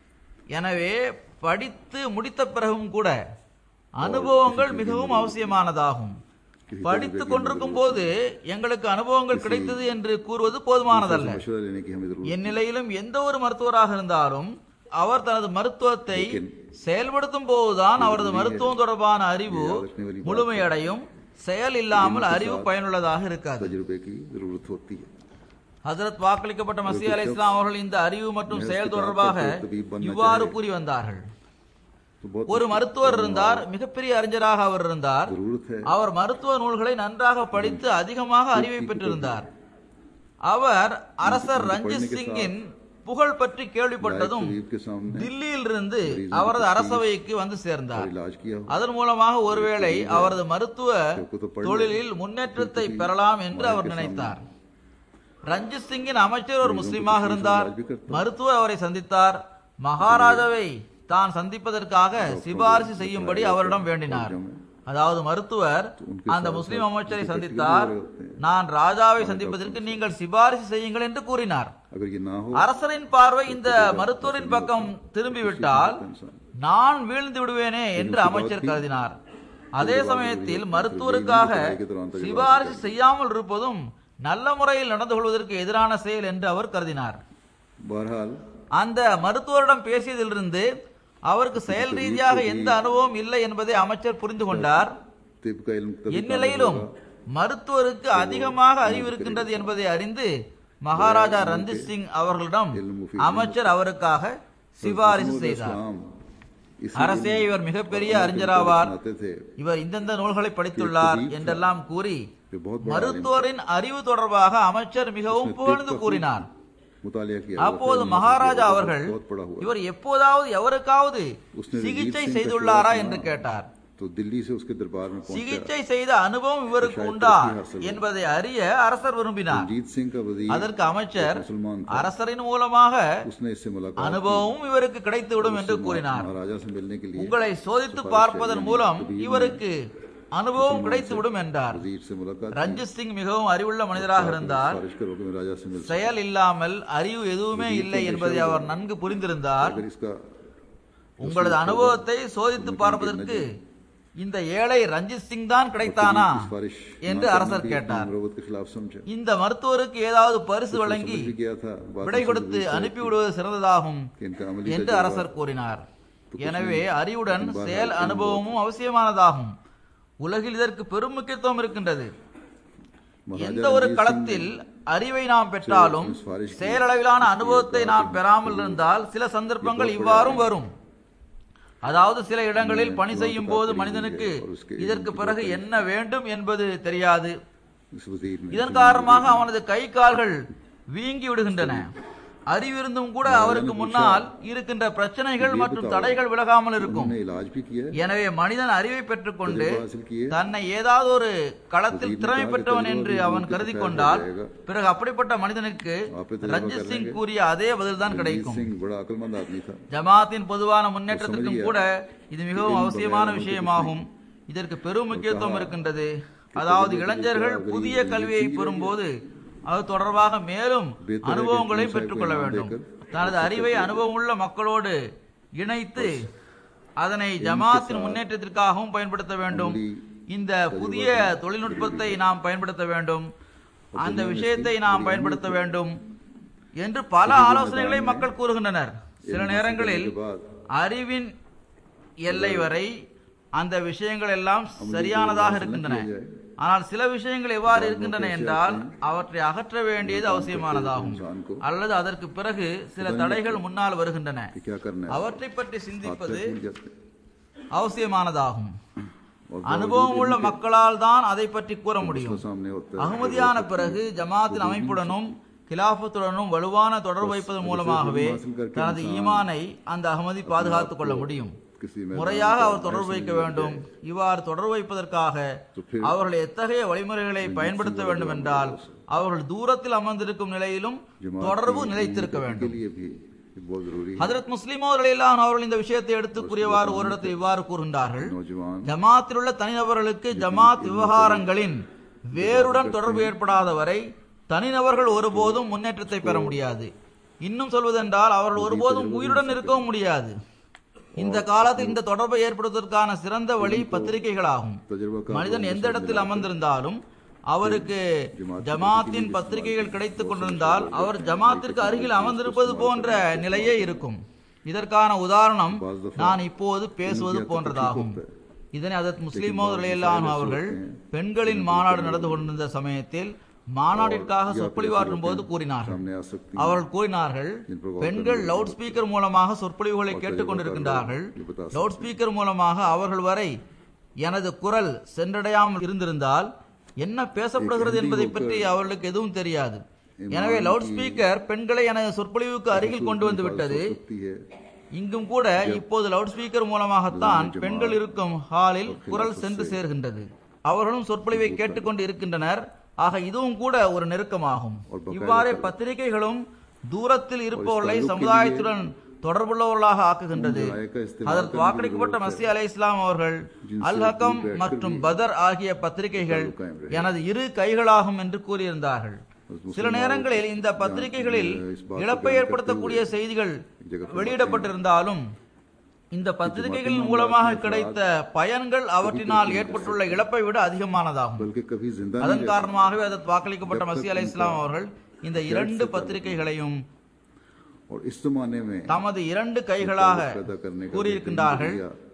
எனவே படித்து முடித்த பிறகும் கூட அனுபவங்கள் மிகவும் அவசியமானதாகும் படித்துக் கொண்டிருக்கும் போது எங்களுக்கு அனுபவங்கள் கிடைத்தது என்று கூறுவது போதுமானதல்ல
मशवरा लेने की हमें जरूरत
என் நிலையிலும் எந்த ஒரு மருத்துவராக இருந்தாலும் அவர் தனது மருத்துவத்தை செயல்படுத்தும் போதுதான் அவரது மருத்துவம் தொடர்பான அறிவு முழுமையடையும் செயல் இல்லாமல் அறிவு பயனுள்ளதாக இருக்காது
तजुर्बे की जरूरत होती है
ஹசரத் வாக்களிக்கப்பட்ட மசி அலை இஸ்லாம் அவர்கள் இந்த அறிவு மற்றும் செயல் தொடர்பாக இவ்வாறு கூறி வந்தார்கள்
तो बहुत
ஒரு மருத்துவர் இருந்தார் மிகப்பெரிய அறிஞராக அவர் இருந்தார்
जरूरत है
அவர் மருத்துவ நூல்களை நன்றாக படித்து அதிகமாக அறிவை பெற்றிருந்தார் அவர் அரசர் ரஞ்சித் சிங்கின் புகழ் பற்றி கேள்விப்பட்டதும்
तबीब के सामने
தில்லியில் இருந்து அவரது அரசவைக்கு வந்து சேர்ந்தார்
इलाज किया
அதன் மூலமாக ஒருவேளை அவரது மருத்துவ தொழிலில் முன்னேற்றத்தை பெறலாம் என்று அவர் நினைத்தார் ரஞ்சித் சிங்கின் அமைச்சர் ஒரு முஸ்லிமாக இருந்தார் மருத்துவர் அவரை சந்தித்தார் மகாராஜாவை தான் சந்திப்பதற்காக சிபாரிசு செய்யும்படி அவரிடம் வேண்டினார் அதாவது மருத்துவர் அந்த முஸ்லிம் அமைச்சரை சந்தித்தார் நான் ராஜாவை சந்திப்பதற்கு நீங்கள் சிபாரிசு செய்யுங்கள் என்று கூறினார்
अगर ये ना हो
அரசரின் பார்வை இந்த மருத்துவரின் பக்கம் திரும்பிவிட்டால் நான் வீழ்ந்து விடுவேனே என்று அமைச்சர் கருதினார் அதே சமயத்தில் மருத்துவருக்காக சிபாரிசு செய்யாமல் இருப்பதும் நல்ல முறையில் நடந்து கொள்வதற்கு எதிரான செயல் என்று அவர் கருதினார்
बहरहाल
அந்த மருத்துவரிடம் பேசியதிலிருந்து அவருக்கு செயல் ரீதியாக எந்த அனுபவம் இல்லை என்பதை அமைச்சர் புரிந்து கொண்டார்
तिब का इल्म तभी
இந்நிலையிலும் மருத்துவருக்கு அதிகமாக அறிவு இருக்கின்றது என்பதை அறிந்து மகாராஜா ரஞ்சித் சிங் அவர்களிடம் அமைச்சர் அவருக்காக சிபாரிசு செய்தார்
इस्लाम इस
அரசே இவர் மிகப்பெரிய அறிஞராவார்
बनाते थे
இவர் இந்தந்த நூல்களை படித்துள்ளார் என்றெல்லாம் கூறி
ये बहुत बड़ा
மருத்துவரின் அறிவு தொடர்பாக அமைச்சர் மிகவும் புகழ்ந்து கூறினார்
मुतालिया किया
அப்போது மகாராஜா அவர்கள்
बहुत बड़ा हुआ
இவர் எப்போதாவது எவருக்காவது சிகிச்சை செய்துள்ளாரா என்று கேட்டார்
तो दिल्ली से उसके दरबार में पहुंचा
சிகிச்சை செய்த அனுபவம் இவருக்கு உண்டா என்பதை அறிய அரசர் விரும்பினார்
रंजीत सिंह का वजीर
அதற்கு அமைச்சர்
मुसलमान था
அரசரின் மூலமாக
उसने इससे मुलाकात
அனுபவமும் இவருக்கு கிடைத்துவிடும் என்று கூறினார்
महाराजा से मिलने के लिए
உங்களை சோதித்து பார்ப்பதன் மூலம் இவருக்கு அனுபவம் கிடைத்துவிடும் என்றார்
वजीर से मुलाकात
ரஞ்சித் சிங் மிகவும் அறிவுள்ள மனிதராக இருந்தார்
बारिश करो कि मैं राजा से मिल
செயல் இல்லாமல் அறிவு எதுவுமே இல்லை என்பதை அவர் நன்கு புரிந்திருந்தார்
अगर इसका
உங்களது அனுபவத்தை சோதித்து பார்ப்பதற்கு இந்த ஏழை ரஞ்சித் சிங் தான் கிடைத்தானா
की सिफारिश
என்று
ना
அரசர்
करने की
கேட்டார்
मुरवत के खिलाफ समझा
இந்த மருத்துவருக்கு ஏதாவது பரிசு
उसको
வழங்கி
समझ भी गया था बात
விடை
समझ
கொடுத்து
भी गया
அனுப்பிவிடுவது சிறந்ததாகும்
कि इनका अमली
என்று
तजुर्बा
அரசர் கூறினார்
तो
எனவே
कुछ
அறிவுடன்
नहीं,
செயல்
बाहर
அனுபவமும் அவசியமானதாகும் உலகில் இதற்கு பெரும் முக்கியத்துவம் இருக்கின்றது
महाराजा
எந்த ஒரு
रणजीत सिंह
களத்தில் அறிவை நாம் பெற்றாலும்
சிபாரிஷ் की
செயலளவிலான அனுபவத்தை நாம் பெறாமல் இருந்தால் சில சந்தர்ப்பங்கள் இவ்வாறும் வரும் அதாவது சில இடங்களில் பணி செய்யும் போது மனிதனுக்கு இதற்கு பிறகு என்ன வேண்டும் என்பது தெரியாது
इस वजीर ने
இதன் காரணமாக அவனது கை கால்கள் வீங்கி விடுகின்றன அறிவிருந்தும் கூட அவருக்கு முன்னால் இருக்கின்ற பிரச்சனைகள் மற்றும் தடைகள் விலகாமல் இருக்கும்
उन्होंने इलाज भी किया है
எனவே மனிதன் அறிவை பெற்றுக்கொண்டு
तजुर्बा हासिल किए
தன்னை ஏதாவது ஒரு களத்தில் திறமை பெற்றவன் என்று அவன் கருதி கொண்டால் பிறகு அப்படிப்பட்ட மனிதனுக்கு ரஞ்சித் சிங் கூறிய அதே பதில்தான்
रणजीत
கிடைக்கும்
सिंह बड़ा अक्लमंद आदमी था
ஜமாத்தின் பொதுவான முன்னேற்றத்திற்கும் கூட இது மிகவும் அவசியமான விஷயமாகும் இதற்கு பெரும் முக்கியத்துவம் இருக்கின்றது அதாவது இளைஞர்கள் புதிய கல்வியை பெறும்போது அது தொடர்பாக மேலும் அனுபவங்களை பெற்றுக்கொள்ள வேண்டும் தனது அறிவை அனுபவமுள்ள மக்களோடு இணைத்து அதனை ஜமாத்தின் முன்னேற்றத்திற்காகவும் பயன்படுத்த வேண்டும் இந்த புதிய தொழில்நுட்பத்தை நாம் பயன்படுத்த வேண்டும் அந்த விஷயத்தை நாம் பயன்படுத்த வேண்டும் என்று பல ஆலோசனைகளை மக்கள் கூறுகின்றனர் சில நேரங்களில் அறிவின் எல்லை வரை அந்த விஷயங்கள் எல்லாம் சரியானதாக இருக்கின்றன ஆனால் சில விஷயங்கள் எவ்வாறு இருக்கின்றன என்றால் அவற்றை அகற்ற வேண்டியது அவசியமானதாகும் அல்லது அதற்கு பிறகு சில தடைகள் முன்னால் வருகின்றன
कि क्या करना है
அவற்றை பற்றி
हाथ
சிந்திப்பது
पैर फूल जाते हैं।
அவசியமானதாகும்
और
அனுபவம் உள்ள மக்களால் தான் அதை பற்றி கூற முடியும்
उसके सामने होता है
அகமதியான பிறகு ஜமாத்தின் அமைப்புடனும் கிலாபத்துடனும் வலுவான தொடர்பு வைப்பதன் மூலமாகவே தனது ஈமானை அந்த அகமதி பாதுகாத்துக் கொள்ள முடியும்
किसी में
முறையாக அவர் தொடர்பு வைக்க வேண்டும் இவ்வாறு தொடர்பு வைப்பதற்காக அவர்கள் எத்தகைய வழிமுறைகளை பயன்படுத்த வேண்டும் என்றால் அவர்கள் தூரத்தில் அமர்ந்திருக்கும் நிலையிலும் தொடர்பு நிலைத்திருக்க
के
வேண்டும்
लिए भी ये बहुत जरूरी है
ஹதரத் முஸ்லிம் அவர்களெல்லாம் அவர்கள் இந்த விஷயத்தை எடுத்து கூறியவாறு ஒரு இடத்தில் இவ்வாறு கூறுகின்றார்கள்
नौजवान
ஜமாத்தில் உள்ள தனிநபர்களுக்கு ஜமாத் விவகாரங்களின் வேருடன் தொடர்பு ஏற்படாத வரை தனிநபர்கள் ஒருபோதும் முன்னேற்றத்தை பெற முடியாது இன்னும் சொல்வதென்றால் அவர்கள் ஒருபோதும் உயிருடன் இருக்கவும் முடியாது இந்த காலத்தில் இந்த தொடர்பை ஏற்படுவதற்கான சிறந்த வழி பத்திரிகைகளாகும்
तजुर्बा का
மனிதன் எந்த இடத்தில் அமர்ந்திருந்தாலும் அவருக்கு ஜமாத்தின் பத்திரிகைகள் கிடைத்துக் கொண்டிருந்தால் அவர் ஜமாத்திற்கு அருகில் அமர்ந்திருப்பது போன்ற நிலையே இருக்கும் இதற்கான உதாரணம் நான் இப்போது பேசுவது போன்றதாகும் இதனை அதத் முஸ்லிமோ அவர்கள் பெண்களின் மாநாடு நடந்து கொண்டிருந்த சமயத்தில் மாநாட்டிற்காக சொற்பொழிவாற்றும் போது கூறினார்கள்
सामने आ सकती
அவர்கள் கூறினார்கள் பெண்கள் லவுட் ஸ்பீக்கர் மூலமாக சொற்பொழிவுகளை கேட்டுக்கொண்டிருக்கின்றார்கள் லவுட் ஸ்பீக்கர் மூலமாக அவர்கள் வரை எனது குரல் சென்றடையாமல் இருந்திருந்தால் என்ன பேசப்படுகிறது என்பதை பற்றி அவர்களுக்கு எதுவும் தெரியாது எனவே லவுட் ஸ்பீக்கர் பெண்களை எனது சொற்பொழிவுக்கு அருகில் கொண்டு வந்து விட்டது
सकती है
இங்கும் கூட இப்போது லவுட் ஸ்பீக்கர் மூலமாகத்தான் பெண்கள் இருக்கும் ஹாலில் குரல் சென்று சேர்கின்றது அவர்களும் சொற்பொழிவை கேட்டுக்கொண்டு இருக்கின்றனர் ஆக இதுவும் கூட ஒரு நெருக்கமாகும் இவ்வாறே பத்திரிகைகளும் தூரத்தில் இருப்பவர்களை சமுதாயத்துடன் தொடர்புள்ளவர்களாக ஆக்குகின்றது அதற்கு வாக்களிக்கப்பட்ட மசி அலை இஸ்லாம் அவர்கள் அல் ஹக்கம் மற்றும் பதர் ஆகிய பத்திரிகைகள் எனது இரு கைகளாகும் என்று கூறியிருந்தார்கள் சில நேரங்களில் இந்த பத்திரிகைகளில் இழப்பை ஏற்படுத்தக்கூடிய செய்திகள் வெளியிடப்பட்டிருந்தாலும் இந்த பத்திரிகைகளின் மூலமாக கிடைத்த பயன்கள் அவற்றினால் ஏற்பட்டுள்ள இழப்பை விட அதிகமானதாகும்
बल्कि कभी जिंदा
அதன் காரணமாகவே அதற்கு வாக்களிக்கப்பட்ட மசி அலை இஸ்லாம் அவர்கள் இந்த இரண்டு பத்திரிகைகளையும்
और इस जमाने में
தமது இரண்டு கைகளாக
पैदा करने का
கூறியிருக்கின்றார்கள்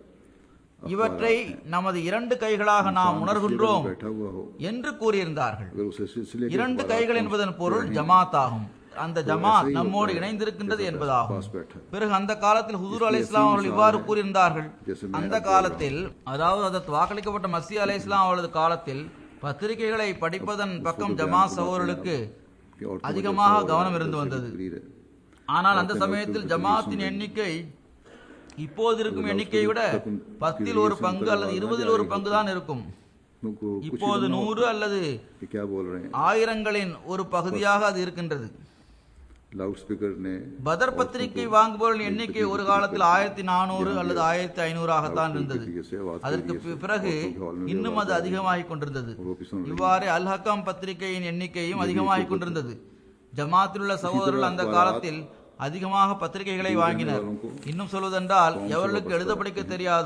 இவற்றை நமது இரண்டு கைகளாக நாம் உணர்கின்றோம்
बैठा हुआ हो
என்று கூறியிருந்தார்கள்
अगर उसे सिलसिले के
இரண்டு கைகள் என்பதன் பொருள் ஜமாத் ஆகும் அந்த ஜமாத் நம்மோடு இணைந்திருக்கின்றது என்பதாகும் பிறகு அந்த காலத்தில் ஹுசூர் அலை இஸ்லாம் அவர்கள் இவ்வாறு கூறியிருந்தார்கள் அந்த காலத்தில் அதாவது அதற்கு வாக்களிக்கப்பட்ட மசி அலை இஸ்லாம் அவர்களது காலத்தில் பத்திரிகைகளை படிப்பதன் பக்கம் ஜமாத் சகோதரர்களுக்கு
कि और
அதிகமாக கவனம் இருந்து வந்தது
तकरीर है
ஆனால் அந்த சமயத்தில் ஜமாத்தின் எண்ணிக்கை இப்போது இருக்கும் எண்ணிக்கையை விட பத்தில் ஒரு பங்கு அல்லது இருபதில் ஒரு பங்கு தான் இருக்கும்
उनको कुछ
இப்போது நூறு அல்லது
कि क्या बोल रहे हैं
ஆயிரங்களின் ஒரு பகுதியாக அது இருக்கின்றது
लाउड स्पीकर ने
பதர் பத்திரிகை வாங்குபவர்களின் எண்ணிக்கை ஒரு காலத்தில் ஆயிரத்தி நானூறு அல்லது ஆயிரத்தி ஐநூறாகத்தான் இருந்தது அதற்கு பி- பிறகு இன்னும் அது அதிகமாகிக் கொண்டிருந்தது இவ்வாறு அல் ஹக்கம் பத்திரிகையின் எண்ணிக்கையும் அதிகமாகிக் கொண்டிருந்தது ஜமாத்தில் உள்ள சகோதரர்கள் அந்த காலத்தில் அதிகமாக பத்திரிகைகளை வாங்கினர் இன்னும் சொல்வதென்றால் எவர்களுக்கு எழுத படிக்க தெரியாதோ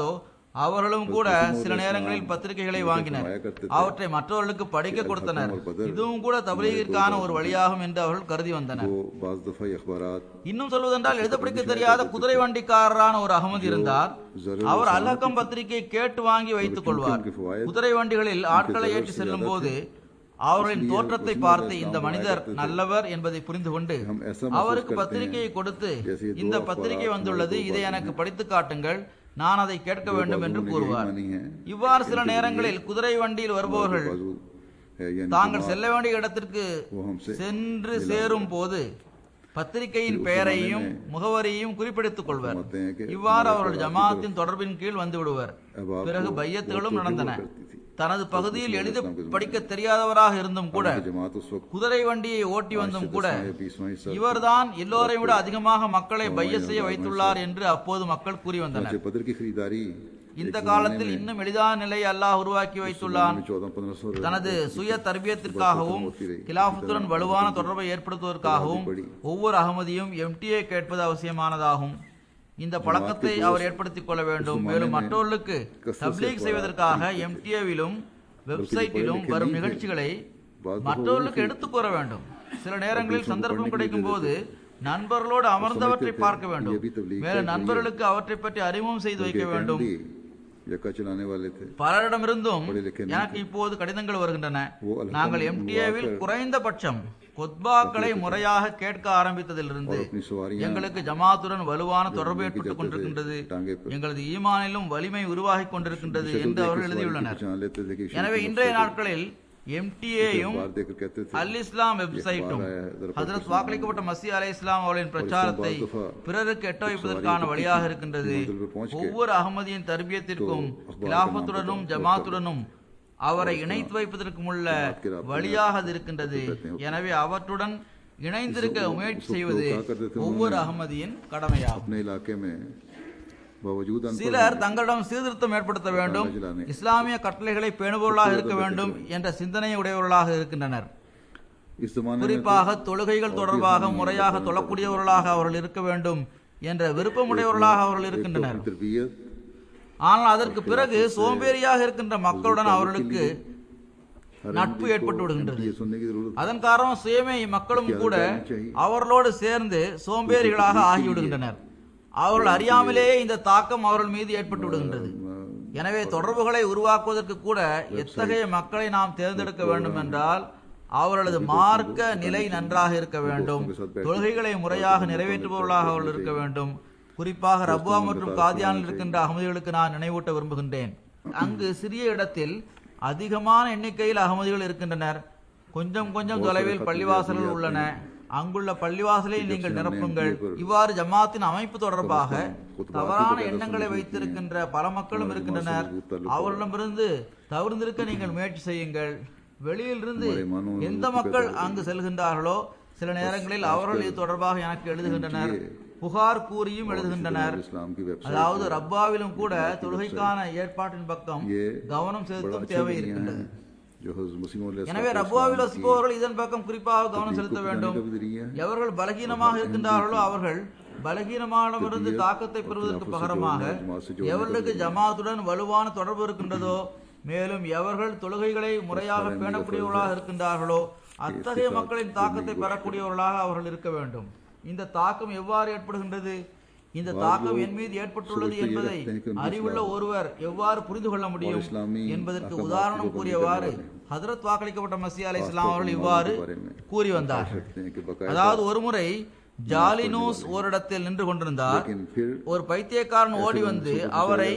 அவர்களும் கூட சில நேரங்களில் பத்திரிகைகளை வாங்கினர் அவற்றை மற்றவர்களுக்கு படிக்க கொடுத்தனர் இதுவும் கூட தபலீகிற்கான ஒரு வழியாகும் என்று அவர்கள் கருதி வந்தனர்
वो बाज दफा अखबार
இன்னும் சொல்வதென்றால் எழுத படிக்க தெரியாத குதிரை வண்டிக்காரரான ஒரு அகமது இருந்தார் அவர் அலக்கம் பத்திரிகை கேட்டு வாங்கி வைத்துக் கொள்வார் குதிரை வண்டிகளில் ஆட்களை ஏற்றி செல்லும் போது அவர்களின் தோற்றத்தை பார்த்து இந்த மனிதர் நல்லவர் என்பதை புரிந்து கொண்டு அவருக்கு பத்திரிகையை கொடுத்து இந்த பத்திரிகை வந்துள்ளது இதை எனக்கு படித்து காட்டுங்கள் நான் அதை கேட்க வேண்டும் என்று கூறுவார் இவ்வாறு சில நேரங்களில் குதிரை வண்டியில் வருபவர்கள்
बाजू है यानी
தாங்கள் செல்ல வேண்டிய இடத்திற்கு
वो हमसे
சென்று சேரும் போது பத்திரிகையின் பெயரையும் முகவரியையும் குறிப்பிடுத்துக் கொள்வர்
फरमाते हैं कि
இவ்வாறு அவர்கள் ஜமாத்தின் தொடர்பின் கீழ் வந்து விடுவர்
अब आपको
பிறகு பையத்துகளும்
बहुत
நடந்தன
तकलीफ करती थी।
தனது பகுதியில் எழுத படிக்க தெரியாதவராக இருந்தும் கூட
कि जमात उस वक्त
குதிரை வண்டியை ஓட்டி வந்தும் கூட
दसवां या बीसवां हिस्सा
இவர்தான் எல்லோரையும் விட அதிகமாக மக்களை பைய செய்ய வைத்துள்ளார் என்று அப்போது மக்கள் கூறி வந்தனர்
जो बदर की खरीदारी
இந்த காலத்தில் இன்னும் எளிதான நிலையை அல்லாஹ் உருவாக்கி வைத்துள்ளான்
चौदह पंद्रह सौ
தனது சுய தர்பியத்திற்காகவும் கிலாபத்துடன் வலுவான தொடர்பை ஏற்படுத்துவதற்காகவும் ஒவ்வொரு அகமதியும் எம்டிஏ கேட்பது அவசியமானதாகும் இந்த பழக்கத்தை அவர் ஏற்படுத்திக் கொள்ள வேண்டும் மேலும் மற்றவர்களுக்கு தப்லீக் செய்வதற்காக எம்டிஏவிலும் வெப்சைட்டிலும் வரும் நிகழ்ச்சிகளை மற்றவர்களுக்கு எடுத்துக் கூற வேண்டும் சில நேரங்களில் சந்தர்ப்பம் கிடைக்கும் போது நண்பர்களோடு அமர்ந்தவற்றை பார்க்க வேண்டும் மேலும் நண்பர்களுக்கு அவற்றை பற்றி அறிமுகம் செய்து வைக்க வேண்டும்
यक्का चलाने वाले थे
பலரிடமிருந்தும் எனக்கு இப்போது கடிதங்கள் வருகின்றன நாங்கள் எம்டிஏவில் குறைந்தபட்சம் கொத்பாக்களை முறையாக கேட்க ஆரம்பித்ததிலிருந்து
अपनी सवारियां
எங்களுக்கு ஜமாத்துடன் வலுவான தொடர்பு ஏற்பட்டுக் கொண்டிருக்கின்றது
टांगे पर
எங்களது ஈமானிலும் வலிமை உருவாகிக் கொண்டிருக்கின்றது என்று அவர்கள் எழுதியுள்ளனர்
पहचान लेते थे कि
எனவே இன்றைய நாட்களில் எம்டிஏயும்
बार देकर कहते थे
அல் இஸ்லாம் வெப்சைட்டும் ஹஜரத் வாக்களிக்கப்பட்ட மசி அலை இஸ்லாம் அவர்களின் பிரச்சாரத்தை பிறருக்கு எட்ட வைப்பதற்கான வழியாக இருக்கின்றது ஒவ்வொரு அகமதியின் தர்பியத்திற்கும் கிலாபத்துடனும் ஜமாத்துடனும் அவரை இணைத்து வைப்பதற்கும் உள்ள வழியாக அது இருக்கின்றது எனவே அவற்றுடன் இணைந்திருக்க முயற்சி செய்வது ஒவ்வொரு அகமதியின் கடமையாகும்
अपने इलाके में बावजूद अनपढ़
சிலர் தங்களிடம் சீர்திருத்தம் ஏற்படுத்த வேண்டும் இஸ்லாமிய கட்டளைகளை பேணுபவர்களாக இருக்க வேண்டும் என்ற சிந்தனை உடையவர்களாக இருக்கின்றனர்
इस जमाने में
குறிப்பாக தொழுகைகள் தொடர்பாக முறையாக தொழக்கூடியவர்களாக அவர்கள் இருக்க வேண்டும் என்ற விருப்பமுடையவர்களாக அவர்கள் இருக்கின்றனர்
तरबियत
ஆனால் அதற்கு பிறகு சோம்பேறியாக இருக்கின்ற மக்களுடன் அவர்களுக்கு நட்பு ஏற்பட்டு விடுகின்றது
ये सुनने की जरूरत
அதன் காரணம் சுயமே மக்களும் கூட அவர்களோடு சேர்ந்து சோம்பேறிகளாக ஆகிவிடுகின்றனர் அவர்கள் அறியாமலேயே இந்த தாக்கம் அவர்கள் மீது ஏற்பட்டு விடுகின்றது எனவே தொடர்புகளை உருவாக்குவதற்கு கூட எத்தகைய மக்களை நாம் தேர்ந்தெடுக்க வேண்டும் என்றால் அவர்களது மார்க்க நிலை நன்றாக இருக்க வேண்டும் தொழுகைகளை முறையாக நிறைவேற்றுபவர்களாக அவர்கள் இருக்க வேண்டும் குறிப்பாக ரபுவா மற்றும் காதியானில் இருக்கின்ற அகமதிகளுக்கு நான் நினைவூட்ட விரும்புகின்றேன் அங்கு சிறிய இடத்தில் அதிகமான எண்ணிக்கையில் அகமதிகள் இருக்கின்றனர் கொஞ்சம் கொஞ்சம் தொலைவில் பள்ளிவாசல்கள் உள்ளன அங்குள்ள பள்ளிவாசலை நீங்கள் நிரப்புங்கள் இவ்வாறு ஜமாத்தின் அமைப்பு தொடர்பாக தவறான எண்ணங்களை வைத்திருக்கின்ற பல மக்களும் இருக்கின்றனர் அவர்களிடமிருந்து தவிர்ந்திருக்க நீங்கள் முயற்சி செய்யுங்கள் வெளியிலிருந்து எந்த மக்கள் அங்கு செல்கின்றார்களோ சில நேரங்களில் அவர்கள் இது தொடர்பாக எனக்கு எழுதுகின்றனர் புகார் கூறியும் எழுதுகின்றனர்
इस्लाम की वेबसाइट
அதாவது ரப்பாவிலும் கூட தொழுகைக்கான ஏற்பாட்டின் பக்கம் கவனம் செலுத்தும் தேவை இருக்கின்றது
जो हज़रत मुस्लिम अलैहि
எனவே ரப்புவாவில் வசிப்பவர்கள் இதன் பக்கம் குறிப்பாக கவனம் செலுத்த வேண்டும்
का भी जरिया है
எவர்கள் பலகீனமாக இருக்கின்றார்களோ அவர்கள் பலகீனமானவரிருந்து தாக்கத்தை பெறுவதற்கு பகரமாக எவர்களுக்கு ஜமாத்துடன் வலுவான தொடர்பு இருக்கின்றதோ மேலும் எவர்கள் தொழுகைகளை முறையாக பேணக்கூடியவர்களாக இருக்கின்றார்களோ அத்தகைய மக்களின் தாக்கத்தை பெறக்கூடியவர்களாக அவர்கள் இருக்க வேண்டும் இந்த தாக்கம் எவ்வாறு ஏற்படுகின்றது இந்த தாக்கம் என் மீது ஏற்பட்டுள்ளது என்பதை அறிவுள்ள ஒருவர் எவ்வாறு புரிந்து கொள்ள முடியும் என்பதற்கு உதாரணம் கூறியவாறு ஹதரத் வாக்களிக்கப்பட்ட மசி அலை இஸ்லாம் அவர்கள் இவ்வாறு கூறி வந்தார்
कहते हैं कि बकायदा
அதாவது ஒருமுறை ஜாலினூஸ் ஓரிடத்தில் நின்று கொண்டிருந்தார்
लेकिन फिर
ஒரு பைத்தியக்காரன் ஓடி வந்து அவரை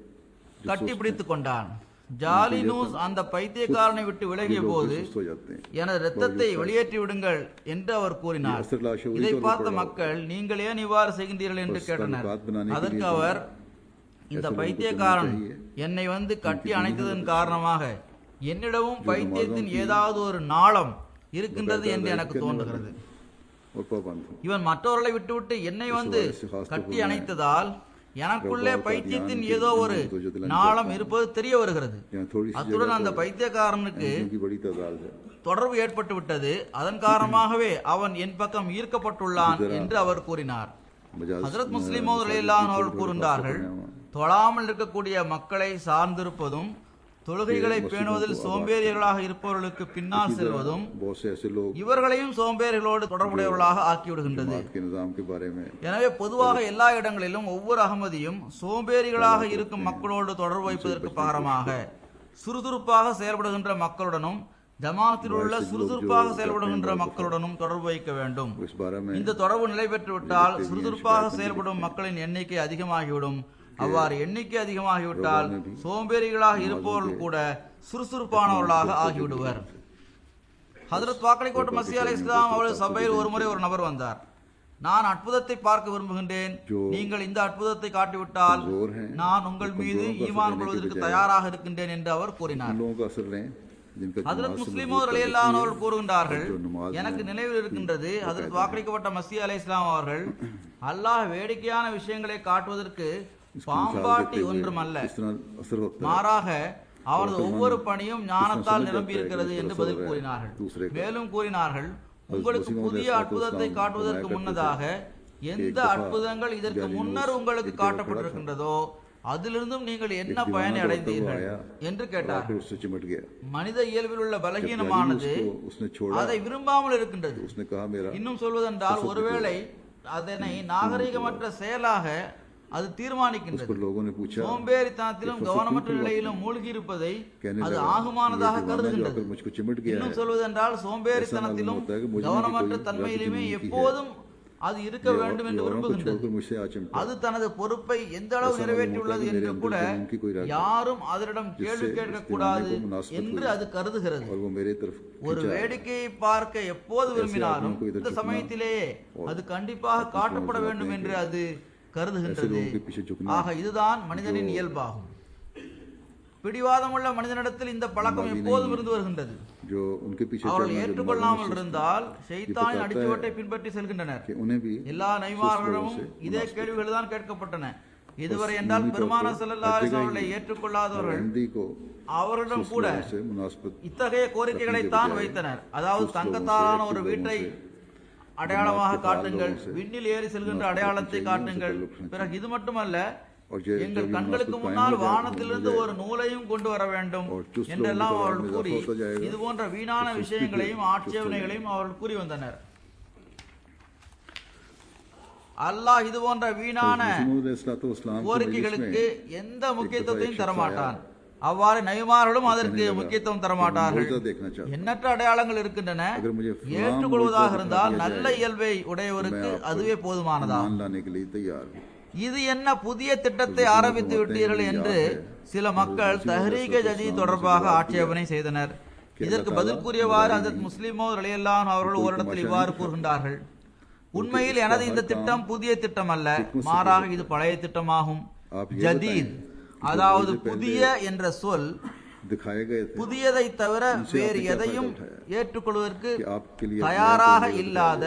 கட்டி பிடித்துக் கொண்டான் ஜாலினூஸ் அந்த பைத்தியக்காரனை விட்டு விலகிய போது
सुस्त हो जाते हैं
எனது ரத்தத்தை வெளியேற்றி விடுங்கள் என்று அவர் கூறினார்
असर लाशें
இதை பார்த்த மக்கள் நீங்கள் ஏன் இவ்வாறு செய்கின்றீர்கள் என்று கேட்டனர் அதற்கு அவர் இந்த பைத்தியக்காரன் என்னை வந்து கட்டி அணைத்ததன் காரணமாக என்னிடமும் பைத்தியத்தின் ஏதாவது ஒரு நாளம் இருக்கின்றது என்று எனக்கு தோன்றுகிறது
और पाबंद हूँ
இவன் மற்றவர்களை விட்டுவிட்டு என்னை வந்து கட்டி அணைத்ததால் எனக்குள்ளே பைத்தியத்தின் ஏதோ ஒரு நாளம் இருப்பது தெரிய வருகிறது
यहाँ थोड़ी सी
அத்துடன் அந்த பைத்தியக்காரனுக்கு
की बड़ी तादाद है
தொடர்பு ஏற்பட்டு விட்டது அதன் காரணமாகவே அவன் என் பக்கம் ஈர்க்கப்பட்டுள்ளான் என்று அவர் கூறினார்
मजाज
ஹசரத் முஸ்லிம் அவர்கள் கூறுகின்றார்கள் தொழாமல் இருக்கக்கூடிய மக்களை சார்ந்திருப்பதும் தொழுகைகளை பேணுவதில் சோம்பேறியர்களாக இருப்பவர்களுக்கு பின்னால் செல்வதும்
बहुत से ऐसे लोग
இவர்களையும் சோம்பேறிகளோடு தொடர்புடையவர்களாக ஆக்கிவிடுகின்றது
जमात के निज़ाम के बारे में
எனவே பொதுவாக எல்லா இடங்களிலும் ஒவ்வொரு அகமதியும் சோம்பேறிகளாக இருக்கும் மக்களோடு தொடர்பு வைப்பதற்கு பகரமாக சுறுசுறுப்பாக செயல்படுகின்ற மக்களுடனும் ஜமாத்தில் உள்ள சுறுசுறுப்பாக செயல்படுகின்ற மக்களுடனும் தொடர்பு வைக்க வேண்டும்
इस बारे में
இந்த தொடர்பு நிலை பெற்றுவிட்டால் சுறுசுறுப்பாக செயல்படும் மக்களின் எண்ணிக்கை அதிகமாகிவிடும் அவ்வாறு எண்ணிக்கை அதிகமாகிவிட்டால் சோம்பேறிகளாக இருப்பவர்கள் கூட சுறுசுறுப்பானவர்களாக ஆகிவிடுவர் ஹதரத் வாக்கடைக்கோட்டு மசி அலை இஸ்லாம் அவரது சபையில் ஒருமுறை ஒரு நபர் வந்தார் நான் அற்புதத்தை பார்க்க விரும்புகின்றேன் நீங்கள் இந்த அற்புதத்தை காட்டிவிட்டால்
जोर है
நான் உங்கள் மீது ஈமான் கொள்வதற்கு தயாராக இருக்கின்றேன் என்று அவர் கூறினார்
उन लोगों का असर लें जिनका
ஹதரத்
जमात से
முஸ்லிமோ
मजबूत
ரலியல்லாஹு
ताल्लुक
அவர்கள் கூறுகின்றார்கள்
जो नमाज में
எனக்கு நினைவில் இருக்கின்றது ஹதரத் வாக்களிக்கப்பட்ட மசி அலை இஸ்லாம் அவர்கள் அல்லாஹ் வேடிக்கையான விஷயங்களை காட்டுவதற்கு
इसकी मिसाल
பாம்பாட்டி
देते हुए
ஒன்றுமல்ல
इस तरह असर होता है
மாறாக அவரது ஒவ்வொரு பணியும் ஞானத்தால்
கிருஷ்ணன்
நிரம்பி இருக்கிறது
சொல்லித்
என்று
தர
பதில்
சொல்ற
கூறினார்கள்
தூசரே
மேலும் கூறினார்கள் உங்களுக்கு
முஸ்லிமோடு
புதிய
இஸ்லாத்து
அற்புதத்தை
இஸ்லாம்
காட்டுவதற்கு
பதாயக்கத்துக்கு
முன்னதாக எந்த
தஃபா
அற்புதங்கள் இதற்கு
ஜாலி
முன்னர்
நூஸ்
உங்களுக்கு
एक जगह
காட்டப்பட்டிருக்கின்றதோ அதிலிருந்தும் நீங்கள் என்ன
एक
பயனை
दीवाना
அடைந்தீர்கள்
डॉक्टर वो आया
என்று
और
கேட்டார்
आकर उससे चिमट गया
மனித இயல்பில் உள்ள
जब जाली
பலகீனமானது
उसको उसने छोड़ा
அதை விரும்பாமல் இருக்கின்றது
उसने कहा मेरा
இன்னும் சொல்வதென்றால் ஒருவேளை அதனை நாகரிகமற்ற செயலாக அது
उस
தீர்மானிக்கின்றது
पर लोगों ने पूछा
சோம்பேறித்தனத்திலும் கவனமற்ற நிலையிலும் மூழ்கி இருப்பதை
कहने
அது
लगा
ஆகுமானதாக
ये दीवाना जो
கருதுகின்றது
आकर मुझको चिमट गया
இன்னும்
है
சொல்வதென்றால் சோம்பேறித்தனத்திலும்
ऐसा मालूम होता है कि मुझ में भी
கவனமற்ற
कोई
தன்மையிலுமே
रब्त जुनून की
எப்போதும் அது இருக்க
ये
வேண்டும்
और-
என்று
ये औरों को
விரும்புகின்றது
छोड़कर मुझसे आ चिमटा
அது தனது பொறுப்பை எந்த அளவு
ऐसा
நிறைவேற்றியுள்ளது
मालूम होता है कि
என்று
मेरे
கூட
अंदर जुनून की कोई राग है,
யாரும் அதனிடம் கேள்வி
जिससे
கேட்க
इस
கூடாது
दीवाने को मुनासिबत
என்று
हुई।
அது கருதுகிறது
और वो मेरे तरफ
ஒரு
खींचा
வேடிக்கையை பார்க்க எப்போது விரும்பினாலும்
ஆத்மாவுக்கு இதற்கு
இந்த சமயத்திலேயே அது கண்டிப்பாக காட்டப்பட வேண்டும் என்று அது கருதுகின்றது
ऐसे लोगों के पीछे झुकना
ஆக இதுதான் மனிதனின் இயல்பாகும் பிடிவாதமுள்ள மனிதனிடத்தில் இந்த பழக்கம் எப்போதும் இருந்து வருகின்றது
जो उनके पीछे
அவர்கள்
चलना जो
ஏற்றுக்கொள்ளாமல்
नमाज़ में
இருந்தால் ஷைத்தானின்
बताता
அடிச்சுவட்டை பின்பற்றி செல்கின்றனர்
कि उन्हें भी
எல்லா நைமார்களும்
சுஸ்த் लोगों से
இதே கேள்விகள் தான் கேட்கப்பட்டன இதுவரை என்றால் பெருமான செல்லல்லா அவர்களை ஏற்றுக்கொள்ளாதவர்கள்
हिंदी को
அவர்களிடம்
सुस्त
கூட
लोगों से मुनासिबत
இத்தகைய கோரிக்கைகளை தான் வைத்தனர் அதாவது தங்கத்தாலான ஒரு வீட்டை அடையாளமாக காட்டுங்கள் விண்ணில் ஏறி செல்கின்ற அடையாளத்தை காட்டுங்கள் பிறகு இது மட்டுமல்ல
और जो
எங்கள்
जब ये
கண்களுக்கு
मुनासिबत
முன்னால்
कायम हो जाए,
வானத்திலிருந்து
हो
ஒரு நூலையும் கொண்டு வர வேண்டும்
और चुस्त
என்றெல்லாம்
लोगों के
அவர்கள்
बारे में
கூறி
इजाफा होता जाएगा।
இது போன்ற வீணான
तो सुस्ती
விஷயங்களையும்
के-
ஆட்சேபனைகளையும் அவர்கள் கூறி வந்தனர் அல்லாஹ் இது போன்ற வீணான
इस्लाम
கோரிக்கைகளுக்கு எந்த முக்கியத்துவத்தையும் தரமாட்டான் அவ்வாறு நபிமார்களும் அதற்கு முக்கியத்துவம் தரமாட்டார்கள்
मौजूदा देखना चाहता
எண்ணற்ற அடையாளங்கள் இருக்கின்றன
अगर मुझे फलां
ஏற்றுக்கொள்வதாக
मौजूदा
இருந்தால்
दिखाया
நல்ல
जाए,
இயல்பை
मैं
உடையவருக்கு
आपको
அதுவே போதுமானதா
मान लाने के लिए तैयार हूँ
இது என்ன புதிய திட்டத்தை ஆரம்பித்து விட்டீர்கள் என்று சில மக்கள் தஹ்ரீக ஜதி தொடர்பாக ஆட்சேபனை செய்தனர் இதற்கு பதில் கூறியவாறு அந்த முஸ்லிமோ ரலியல்லாஹு அவர்கள் ஓரிடத்தில் இவ்வாறு கூறுகின்றார்கள் உண்மையில் எனது இந்த திட்டம் புதிய திட்டம் அல்ல மாறாக இது பழைய திட்டமாகும் ஜதீத் அதாவது புதிய என்ற சொல்
दिखाए गए थे
புதியதை தவிர வேறு எதையும் ஏற்றுக்கொள்வதற்கு
कि आपके लिए
தயாராக இல்லாத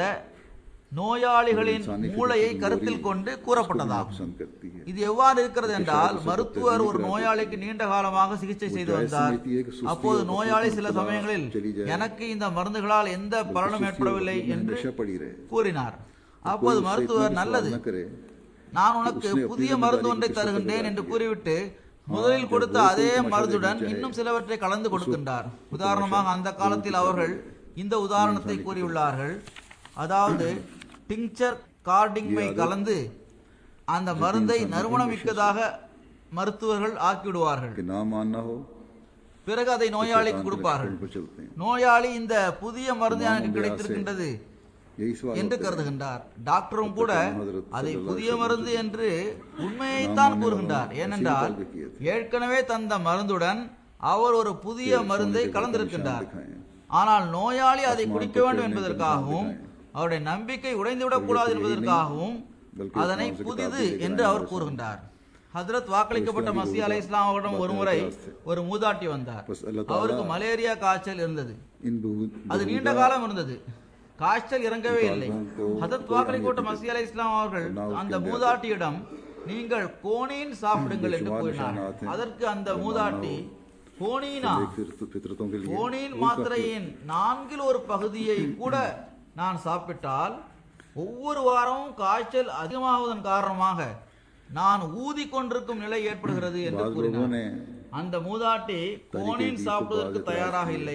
நோயாளிகளின் மூளையை கருத்தில் கொண்டு கூறப்பட்டதாகும்
पसंद करती है
இது எவ்வாறு இருக்கிறது என்றால் மருத்துவர் ஒரு நோயாளிக்கு நீண்ட காலமாக சிகிச்சை செய்து வந்தார் அப்போது நோயாளி சில சமயங்களில் எனக்கு இந்த மருந்துகளால் எந்த பலனும் ஏற்படவில்லை என்று
नशा पड़ी रहे
கூறினார் அப்போது மருத்துவர் நல்லது
न करे
நான் உனக்கு புதிய மருந்து ஒன்றை தருகின்றேன் என்று கூறிவிட்டு முதலில் கொடுத்த அதே மருந்துடன் இன்னும் சிலவற்றை கலந்து கொடுக்கின்றார் உதாரணமாக அந்த காலத்தில் அவர்கள் இந்த உதாரணத்தை கூறியுள்ளார்கள் அதாவது டிங்சர் கார்டிங்மை கலந்து அந்த மருந்தை நறுமணமிக்கதாக மருத்துவர்கள் ஆக்கிவிடுவார்கள்
कि ना मानना हो
பிறகு அதை நோயாளிக்கு கொடுப்பார்கள்
उन पर चलते हैं
நோயாளி இந்த புதிய மருந்து எனக்கு கிடைத்திருக்கின்றது
यही सवाल
என்று
होता है।
கருதுகின்றார் டாக்டரும் கூட அதை புதிய மருந்து என்று உண்மையைத்தான் கூறுகின்றார் ஏனென்றால் ஏற்கனவே தந்த மருந்துடன் அவர் ஒரு புதிய மருந்தை கலந்திருக்கின்றார் ஆனால் நோயாளி அதை குடிக்க வேண்டும் என்பதற்காகவும் அவருடைய நம்பிக்கை உடைந்துவிடக் கூடாது என்பதற்காகவும் அதனை புதிது என்று அவர் கூறுகின்றார் ஹஜரத் வாக்களிக்கப்பட்ட மசி அலை இஸ்லாம் அவரிடம் ஒருமுறை ஒரு மூதாட்டி வந்தார் அவருக்கு மலேரியா காய்ச்சல் இருந்தது
इन बहु-
அது நீண்ட காலம் இருந்தது காய்ச்சல் இறங்கவே இல்லை ஹதத் வாக்களிக்கோட்ட மசி அலை இஸ்லாம் அவர்கள் அந்த மூதாட்டியிடம் நீங்கள் கோனின் சாப்பிடுங்கள் என்று கூறினார் அதற்கு அந்த மூதாட்டி கோனினா
एक फिर- फितरतों के लिए
கோனின் மாத்திரையின் நான்கில் ஒரு பகுதியை கூட நான் சாப்பிட்டால் ஒவ்வொரு வாரமும் காய்ச்சல் அதிகமாவதன் காரணமாக நான் ஊதி கொண்டிருக்கும் நிலை ஏற்படுகிறது என்று
बाद लोगों
கூறினார்
ने
அந்த மூதாட்டி கோனின் சாப்பிடுவதற்கு தயாராக இல்லை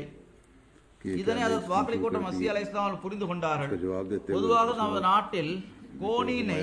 कि
இதனை
क्या
அதற்கு வாக்களி கூட்டம் மசிய அலை இஸ்லாம் புரிந்து கொண்டார்கள்
इसका जवाब देते हुए
பொதுவாக நமது நாட்டில் கோனினை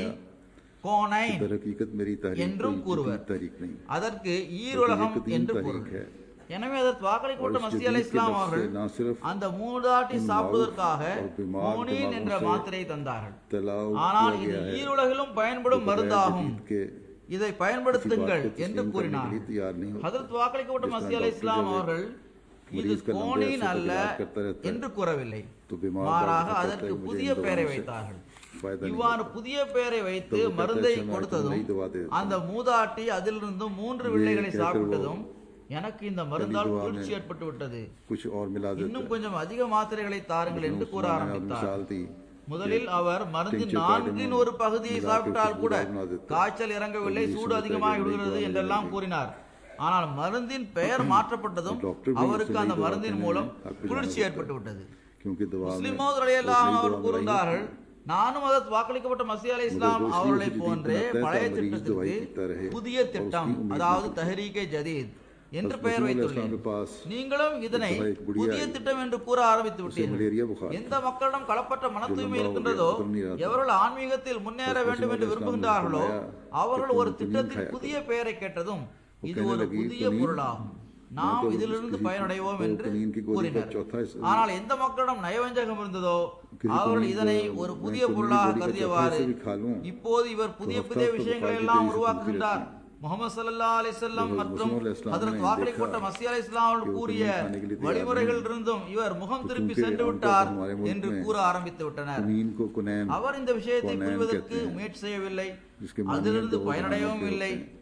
கோனைன்
दर हकीकत मेरी तारीख
என்றும்
कोई
கூறுவர்
जदीद तारीख नहीं
அதற்கு ஈருலகம்
कदीम
என்று
तारीख
பொருள்
है
எனவே அதற்கு வாக்களி
और
கூட்டம்
इस
மசிய அலை
जदीद के
இஸ்லாம்
लफ्ज़
அவர்கள்
से ना सिर्फ
அந்த மூதாட்டி சாப்பிடுவதற்காக
और बीमार
கோனின்
दिमागों
என்ற
से
மாத்திரையை தந்தார்கள்
तलाव
ஆனால்
किया
இது
गया है
ஈருலகிலும் பயன்படும் மருந்தாகும்
जदीद के
இதை
किसी बात
பயன்படுத்துங்கள்
को
என்று
तस्लीम करने
கூறினார்
के लिए तैयार नहीं होता
ஹதரத் வாக்களிக்கப்பட்ட
जिस
மசி
तरह
அலை
डॉक्टर
இஸ்லாம்
जो है,
அவர்கள் இது
मरीज का लंबे
கோனின்
अरसे तक
அல்ல
इलाज करता रहता है।
என்று கூறவில்லை
तो बीमार
மாறாக
डॉक्टर कहता है
அதற்கு
कि मुझे
புதிய
इन
பெயரை
दवाओं से
வைத்தார்கள்
फायदा नहीं
இவ்வாறு புதிய பெயரை வைத்து
तो वो कहता है,
மருந்தை
अच्छा, मैं
கொடுத்ததும்
नई दवा दे देता
அந்த மூதாட்டி அதிலிருந்து மூன்று வில்லைகளை
கேட்கிற
சாப்பிட்டதும் எனக்கு இந்த மருந்தால்
दुआ में
குளிர்ச்சி ஏற்பட்டு விட்டது
कुछ और मिला देता
இன்னும் கொஞ்சம் அதிக மாத்திரைகளை தாருங்கள் என்று கூற
उसने और
ஆரம்பித்தார்
मिसाल दी
முதலில் அவர் மருந்தின்
tincture
நான்கின்
cardamom
ஒரு பகுதியை
मिला के
சாப்பிட்டால்
उसको
கூட
बुरा बना देता है।
காய்ச்சல் இறங்கவில்லை
तो
சூடு
बीच में
அதிகமாகி
बताइए,
விடுகிறது
नहीं
என்றெல்லாம்
दवा
கூறினார் ஆனால் மருந்தின் பெயர் மாற்றப்பட்டதும்
डॉक्टर भी
அவருக்கு
उससे
அந்த
नई दवा
மருந்தின்
देने
மூலம்
में आपको
குளிர்ச்சி
जाना
ஏற்பட்டு விட்டது
क्योंकि दवा में
முஸ்லிம்
उस
ரலியல்லாஹு
नई
அவர்
दवा में
கூறுகிறார்கள் நானும் அதற்கு வாக்களிக்கப்பட்ட மசி அலை இஸ்லாம்
मगर वो
அவர்களை
उसकी
போன்றே
जदीद बनाता है,
பழைய
तो मरीज
திட்டத்திற்கு
दवाई पीता रहे,
புதிய
और
திட்டம்
उसकी उम्मीद
அதாவது
नहीं
தஹரீகே ஜதீத் என்று
बस
பெயர்
मुस्लिम
வைத்துள்ளேன்
इस्लाम के पास
நீங்களும் இதனை
एक एक बुढ़िया
புதிய
आई।
திட்டம் என்று கூற ஆரம்பித்து
उसे
விட்டீர்கள்
मलेरिया बुखार
எந்த மக்களிடம் களப்பட்ட மன
जो
தூய்மை
लंबा हो
இருக்கின்றதோ
गया, खत्म नहीं रहता।
எவர்கள் ஆன்மீகத்தில் முன்னேற
बस
வேண்டும் என்று
मुस्लिम
விரும்புகின்றார்களோ
इस्लाम ने
அவர்கள்
फरमाया
ஒரு
कि
திட்டத்தின்
तुम
புதிய பெயரை கேட்டதும்
वो
இது
कहने
ஒரு
लगी,
புதிய
तुनीन,
பொருளாகும் நாம்
तो
இதிலிருந்து
किसी-
பயனடைவோம்
तो
என்று
तुनीन की गोली का
கூறினர்
चौथा हिस्सा-
ஆனால் எந்த மக்களிடம் நயவஞ்சகம் இருந்ததோ
किसी
அவர்கள்
तुनीन
இதனை
को-
ஒரு
मैं
புதிய
तुनीन की
பொருளாக
गोली का
கருதியவாறு
चौथा हिस्सा भी खा लूं,
இப்போது இவர் புதிய
हफ्ता
புதிய
हफ्ता
விஷயங்களை
बुखार की
எல்லாம்
तेजी से
உருவாக்குகின்றார்
रहती
முகமது சல்லா அலிசல்லாம்
जब
மற்றும்
मुस्लिम अलैहिस्सलाम
ஹதரத்
ने
வாக்களிக்கப்பட்ட
देखा
மசி அலை இஸ்லாம் அவர்கள்
कि वो
கூறிய
तुनीन खाने के लिए तैयार
வழிமுறைகள்
नहीं।
இருந்தும் இவர் முகம்
तो
திருப்பி
क्योंकि
சென்று
आमतौर
விட்டார்
पर हमारे मुल्क
என்று
में
கூற ஆரம்பித்து விட்டனர்
तुनीन को कुनैन
அவர் இந்த விஷயத்தை
कोनैन
புரிவதற்கு
कहते हैं।
முயற்சி செய்யவில்லை
जिसके मानी
அதிலிருந்து
है दो
பயனடையவும்
जहानों के
இல்லை
होते हैं।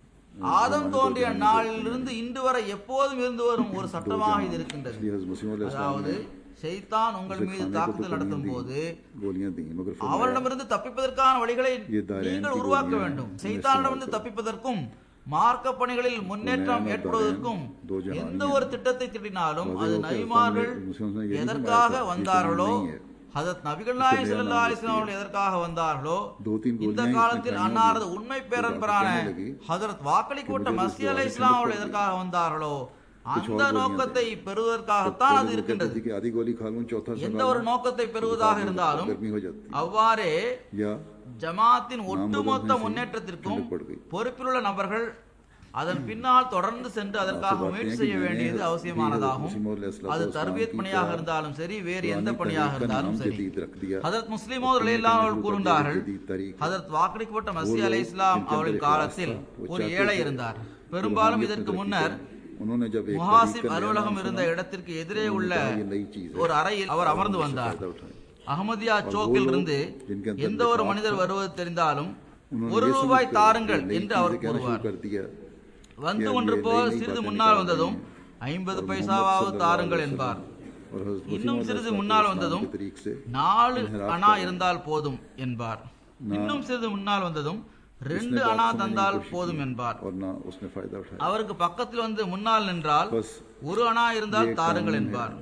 ஆதம்
जमाने
தோன்றிய
दो जहानों के
நாளிலிருந்து இன்று வரை எப்போதும் இருந்து வரும் ஒரு
दो
சட்டமாக
जहान।
இது இருக்கின்றது
इसलिए हज़रत मुस्लिम अलैहिस्सलाम
அதாவது
ने
ஷைத்தான் உங்கள்
उसे
மீது
खाने को तो
தாக்குதல்
तुनीन
நடத்தும்
दी,
போது
गोलियां दी मगर फरमाया,
அவரிடமிருந்து தப்பிப்பதற்கான வழிகளை
ये दायरे
நீங்கள்
की
உருவாக்க
गोलियां
வேண்டும்
हमें
சைத்தானிடமிருந்து
इस्तेमाल
தப்பிப்பதற்கும் மார்க்க பணிகளில் முன்னேற்றம்
குனேன்
ஏற்படுவதற்கும்
தோ ஜஹானியன்.
எந்த ஒரு திட்டத்தை திட்டினாலும்
வதை
அது
होकर
நபிமார்கள்
सामने मुस्लिम ने ये नहीं
எதற்காக
फरमाया था, ये
வந்தார்களோ
नहीं है।
ஹதரத் நபிகள் நாயகம்
इसके
ஸல்லல்லாஹு அலைஹி
बयान
வஸல்லம் அவர்கள் எதற்காக வந்தார்களோ
दो तीन
இந்த
गोलियां
காலத்தில்
इसने खाई
அன்னாரது
होंगी।
உண்மை
तो
பேரன்பரான
कहने लगी,
ஹதரத் வாக்களிக்கப்பட்ட
कि मुझे
மசி
इस
அலை
दुआ
இஸ்லாம்
की
அவர்கள்
जरूरत
எதற்காக வந்தார்களோ
कुछ और
அந்த
गोलियां
நோக்கத்தை
तो
பெறுவதற்காகத்தான் அது
पहले वो कहती
இருக்கின்றது
थी कि आधी गोली खा लूं चौथा से
எந்த
खा
ஒரு
लूं,
நோக்கத்தை பெறுவதாக இருந்தாலும்
गर्मी हो जाती
அவ்வாறே
या
ஜமாத்தின்
நாம்
ஒட்டுமொத்த
பதம்
முன்னேற்றத்திற்கும்
கண்டு படுகை.
பொறுப்பிலுள்ள நபர்கள் அதன் பின்னால் தொடர்ந்து சென்று அதற்காக
आपसे बात
முயற்சி
नहीं है
செய்ய
कि
வேண்டியது
मैंने
அவசியமானதாகும்
हज़रत मुस्लिम अलैहिस्सलाम
அது
को
தர்பியத்
की
பணியாக
तरह
இருந்தாலும் சரி வேறு எந்த
पुरानी
பணியாக
तरीक का
இருந்தாலும்
नाम
சரி
जदीद रख दिया
ஹதரத் முஸ்லிம்
और तुमने
எல்லாம்
कहना
அவர்கள்
शुरू कर दिया
கூறுகிறார்கள்
जदीद तरीक
ஹதரத் வாக்களிக்கப்பட்ட மசி
वो
அலை
लोग
இஸ்லாம்
जिनके
அவரின்
अंदर
காலத்தில்
इखलास था, वो
ஒரு
चाहते
ஏழை
थे
இருந்தார்
कि
பெரும்பாலும்
रूहानियत
இதற்கு
में तरक्की
முன்னர்
करें। उन्होंने जब एक
முஹாசிப்
तरीक का नया
அலுவலகம்
नाम
இருந்த
सुना,
இடத்திற்கு எதிரே
उन्होंने
உள்ள
कहा, ये नई चीज है।
ஒரு அறையில் அவர் அமர்ந்து
उससे
வந்தார்
फायदा उठाएं।
அகமதியா
और वो
சோக்கில்
लोग
இருந்து
जिनके अंदर
எந்த ஒரு
निफाक
மனிதர்
था,
வருவது தெரிந்தாலும்
उन्होंने
ஒரு
ये
ரூபாய்
समझकर
தாருங்கள்
नई
என்று
चीजें
அவர்
कहना
கூறுவார்
शुरू कर दिया
வந்து
कि
கொண்டிருப்பவர்
ये नई
சிறிது
बातें
முன்னால்
निकाल
வந்ததும்
रहे हैं।
ஐம்பது
और
பைசாவாவது
मोहम्मद
தாருங்கள்
सल्लल्लाहु
என்பார்
अलैहि वसल्लम और हज़रत
இன்னும்
मुस्लिम
சிறிது
अलैहि
முன்னால்
सल्लम
வந்ததும்
के तरीक से
நாலு
इन्हिराफ
அணா
कर
இருந்தால் போதும் என்பார் இன்னும் சிறிது முன்னால் வந்ததும் ரெண்டு
उसने बात
அணா
समझने की
தந்தால்
कोशिश
போதும்
की
என்பார்
और ना उसने फायदा उठाया
அவருக்கு பக்கத்தில் வந்து முன்னால் நின்றால்
बस
ஒரு அணா இருந்தால்
ये
தாருங்கள்
कानून है
என்பார்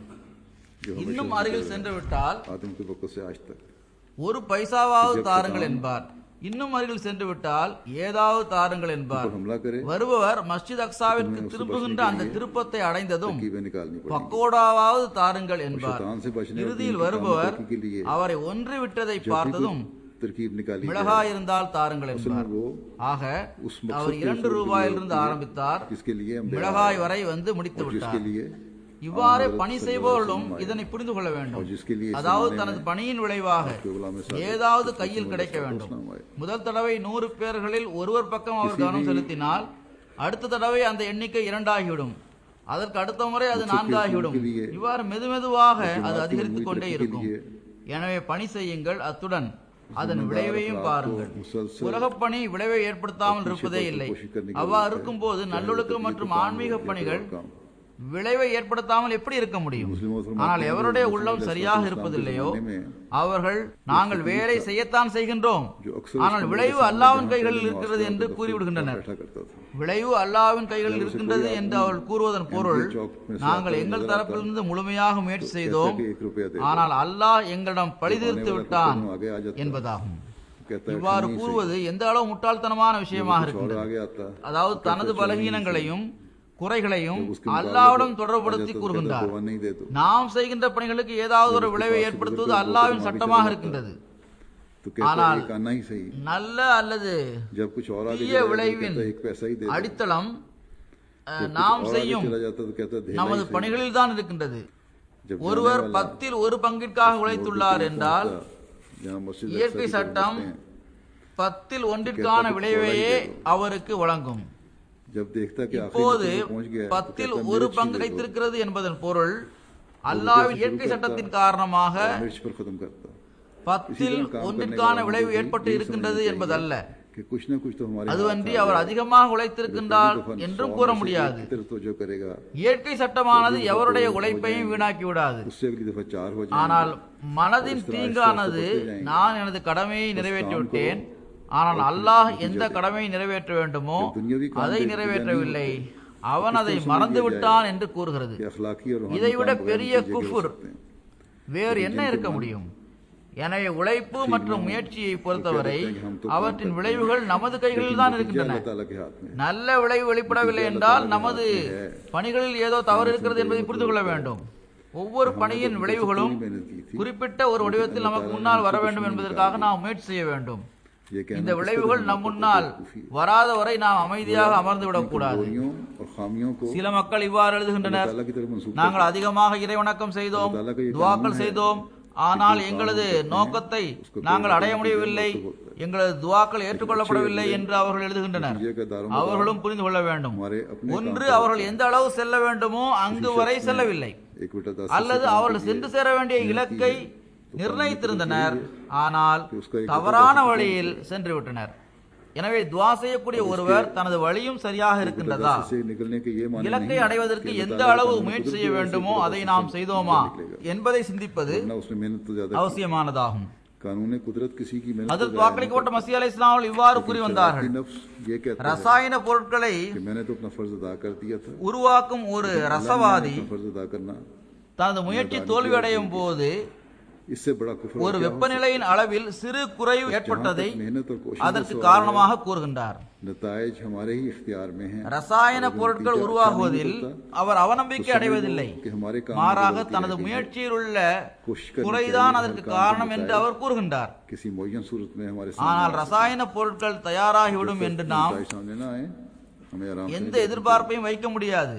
जो हमेशा
இன்னும்
से
அருகில்
चल रहा
சென்று விட்டால்
है। आदम के वक्त से आज तक
ஒரு பைசாவாவது
जब
தாருங்கள்
तक
என்பார் இன்னும் அருகில் சென்று விட்டால் ஏதாவது தாருங்கள் என்பார்
पर हमला करे
வருபவர் மஸ்ஜித் அக்ஸாவிற்கு
तुम्हें उससे
திரும்புகின்ற
बचने
அந்த
के लिए
திருப்பத்தை அடைந்ததும்
तरकीबें निकालनी पड़ेंगी
பக்கோடாவாவது தாருங்கள் என்பார்
शैतान से बचने और
இறுதியில்
दीन की
வருபவர்
कामयाबी के लिए
அவரை ஒன்று விட்டதை
जब भी
பார்த்ததும்
कोई तरकीब निकाली
மிளகாய்
जाए,
இருந்தால் தாருங்கள்
असल
என்பார்
में वो
ஆக
उस मकसद
அவர்
के
இரண்டு
उसूल के लिए
ரூபாயிலிருந்து
होती है,
ஆரம்பித்தார்
जिसके लिए हम
மிளகாய் வரை வந்து முடித்து
और जिसके
விட்டார்
लिए
இவ்வாறு
हज़रत
பணி
सल्लल्लाहु
செய்பவர்களும்
अलैहि वसल्लम
இதனை புரிந்து கொள்ள வேண்டும்
और जिसके लिए इस
அதாவது
जमाने
தனது
में
பணியின் விளைவாக
आपके गुलाम साहब
ஏதாவது
को
கையில்
उसमें
கிடைக்க
उसका
வேண்டும்
नाम आए।
முதல் தடவை நூறு பேர்களில் ஒருவர் பக்கம் அவர்
किसी
கவனம்
भी-
செலுத்தினால் அடுத்த தடவை அந்த எண்ணிக்கை இரண்டாகிவிடும் அதற்கு அடுத்த முறை அது
मुझसे
நான்காகிவிடும்
के लिए
இவ்வாறு மெதுமெதுவாக
और
அது
जमात की
அதிகரித்துக்
लंबी
கொண்டே
तरक्की के
இருக்கும்
लिए
எனவே பணி செய்யுங்கள் அத்துடன் அதன்
जिम्मेदार
விளைவையும்
अफराद को
பாருங்கள்
मुसलसल
உலகப் பணி விளைவை ஏற்படுத்தாமல்
अपनी
இருப்பதே
शिकस्त
இல்லை
कोशिश करने की
அவ்வாறு
जरूरत है।
இருக்கும்போது
चाहे
நல்லொழுக்கம்
वो
மற்றும்
तबलीग का काम
ஆன்மீக
हो या
பணிகள்
कोई और काम।
விளைவை ஏற்படுத்தாமல் எப்படி இருக்க முடியும்
முஸ்லிம் ஒரு
ஆனால்
மக்கள்
எவருடைய
முஸ்லிம்
உள்ளம்
இஸ்லாம்
சரியாக
இஸ்லாம்
இருப்பதில்லையோ
ஜமானே में
அவர்கள் நாங்கள் வேலை செய்யத்தான் செய்கின்றோம்
जो अक्सर
ஆனால்
उसको
விளைவு
मेरे
அல்லாவின்
सामने
கைகளில்
जहाँ
இருக்கிறது
पहले
என்று
नमाज
கூறிவிடுகின்றனர்
बैठा करता था
விளைவு அல்லாவின் கைகளில்
जब उसे
இருக்கின்றது
कोई
என்று
आदमी
அவள் கூறுவதன் பொருள்
एमपी चौक में से
நாங்கள்
आता
எங்கள்
नजर
தரப்பிலிருந்து முழுமையாக முயற்சி
तो
செய்தோம்
कहते कि एक रुपया दे दो।
ஆனால் அல்லாஹ் எங்களிடம் பழி
तो आने
தீர்த்து
वाला
விட்டான்
कुछ आगे आ जाता है।
என்பதாகும்
कहता है
இவ்வாறு
"नहीं,
கூறுவது எந்த அளவு முட்டாள்தனமான விஷயமாக
कुछ और
இருக்கின்றது
आगे आता
அதாவது தனது பலகீனங்களையும் குறைகளையும் அல்லாவிடம் தொடர்புபடுத்தி கூறுகின்றார்
दुआ नहीं दे तो
நாம் செய்கின்ற பணிகளுக்கு ஏதாவது ஒரு விளைவை ஏற்படுத்துவது அல்லாவின் சட்டமாக இருக்கின்றது
तो कहता है
ஆனால்
एक आना ही सही
நல்ல அல்லது
जब कुछ और आगे
தீய
चला जाता है,
விளைவின்
कहता है एक पैसा ही दे दो।
அடித்தளம் அஹ்,
जब
நாம்
कुछ और आगे
செய்யும்
चला जाता है, तो कहता है "धेला ही
நமது
सही।"
பணிகளில் தான் இருக்கின்றது
जब जाने
ஒருவர்
वाला
பத்தில் ஒரு பங்கிற்காக உழைத்துள்ளார் என்றால்
जहाँ मस्जिद
இயற்கை
अक्सर की तरफ
சட்டம்
बढ़ते हैं,
பத்தில் ஒன்றிற்கான விளைவையே அவருக்கு வழங்கும்
जब देखता कि आखिरी
இப்போது
नतीजे पहुंच गया है, तो
பத்தில்
कहता है,
ஒரு
"मेरे
பங்கு
चीज़ दे दो।"
கிடைத்திருக்கிறது என்பதன் பொருள் அல்லாவின் இயற்கை சட்டத்தின் காரணமாக
और मिर्च पर खत्म करता
பத்தில் ஒன்றிற்கான விளைவு ஏற்பட்டு இருக்கின்றது என்பதல்ல
कि कुछ ना कुछ तो हमारे
அதுவன்றி
हाथ
அவர்
आ
அதிகமாக
गया।
உழைத்திருக்கின்றார்
तो फिर
என்றும்
सौ
கூற
में से
முடியாது
एक की तरफ तो जो करेगा
இயற்கை சட்டமானது எவருடைய உழைப்பையும் வீணாக்கி விடாது
उससे अगली दफा चार हो
ஆனால்
जाए
மனதின் தீங்கானது நான் எனது கடமையை நிறைவேற்றி விட்டேன் ஆனால் அல்லாஹ் எந்த கடமையை நிறைவேற்ற வேண்டுமோ அதை நிறைவேற்றவில்லை அவன் அதை மறந்து விட்டான் என்று கூறுகிறது
कि अखलाकी और रूहानी
இதைவிட
काम बगैर
பெரிய
नतीजे के हो
குஃபுர்
सकते हैं।
வேறு என்ன இருக்க முடியும் எனவே உழைப்பு மற்றும் முயற்சியை பொறுத்தவரை அவற்றின் விளைவுகள் நமது கைகளில் தான்
नतीजा
இருக்கின்றன
अल्लाह ताला के हाथ में है।
நல்ல விளைவு வெளிப்படவில்லை என்றால் நமது பணிகளில் ஏதோ தவறு இருக்கிறது என்பதை புரிந்து கொள்ள வேண்டும் ஒவ்வொரு பணியின் விளைவுகளும்
मेहनत की थी
குறிப்பிட்ட ஒரு வடிவத்தில் நமக்கு முன்னால் வர வேண்டும் என்பதற்காக நாம் முயற்சி செய்ய வேண்டும்
ये कहना
இந்த
किस
விளைவுகள்
तरह
நம் முன்னால் வராத வரை நாம் அமைதியாக அமர்ந்து விடக்கூடாது
कमजोरियों और खामियों को
சில மக்கள் இவ்வாறு எழுதுகின்றனர்
ताला की तरफ मंसूब
நாங்கள் அதிகமாக இறைவணக்கம் செய்தோம் துவாக்கள் செய்தோம் ஆனால் எங்களது நோக்கத்தை நாங்கள் அடைய முடியவில்லை எங்களது துவாக்கள் ஏற்றுக்கொள்ளப்படவில்லை என்று அவர்கள் எழுதுகின்றனர்
नतीजे का दारों
அவர்களும் புரிந்து கொள்ள வேண்டும்
हमारे अपने
ஒன்று அவர்கள் எந்த அளவு செல்ல வேண்டுமோ அங்கு வரை செல்லவில்லை
एक बेटा दस
அல்லது அவர்கள் சென்று சேர வேண்டிய இலக்கை நிர்ணயித்திருந்தனர் ஆனால் தவறான வழியில் சென்று விட்டனர் எனவே துவா செய்யக்கூடிய ஒருவர் தனது வழியும் சரியாக இருக்கின்றதா
से निकलने के ये माने
இலக்கை
नहीं
அடைவதற்கு
कि
எந்த
अल्लाह
அளவு
ताला ने
முயற்சி
कुदरत
செய்ய
की वजह से
வேண்டுமோ
कुदरत
அதை
से
நாம்
सब
செய்தோமா
निकलेगा।
என்பதை சிந்திப்பது
वरना उसने मेहनत तो ज्यादा की।
அவசியமானதாகும்
कानून कुदरत किसी की मेहनत
அதில்
को
வாக்களிக்கப்பட்ட மசி அலை இஸ்லாமல் இவ்வாறு கூறி வந்தார்கள்
शरारती नफ्स ये कहता है
ரசாயன பொருட்களை
कि मैंने तो अपना फर्ज अदा कर दिया था
உருவாக்கும் ஒரு ரசவாதி
अपना फर्ज अदा करना
தனது முயற்சி தோல்வியடையும் போது
इससे बड़ा कुफर
ஒரு வெப்பநிலையின் அளவில் சிறு குறைவு ஏற்பட்டதை
मेहनत और कोशिश
அதற்கு காரணமாக கூறுகின்றார்
नतज हमारे ही इख्तियार में है
ரசாயன பொருட்கள் உருவாகுவதில் அவர் அவநம்பிக்கை அடைவதில்லை
कि हमारे काम
மாறாக தனது முயற்சியில் உள்ள
कोशिश करनी
குறைதான்
चाहिए,
அதற்கு
हर काम
காரணம்
को
என்று அவர் கூறுகின்றார்
किसी मुयन सूरत में हमारे
ஆனால் ரசாயன பொருட்கள் தயாராகிவிடும் என்று நாம்
नताइज सामने ना आए हमें आराम से
எந்த எதிர்பார்ப்பையும் வைக்க முடியாது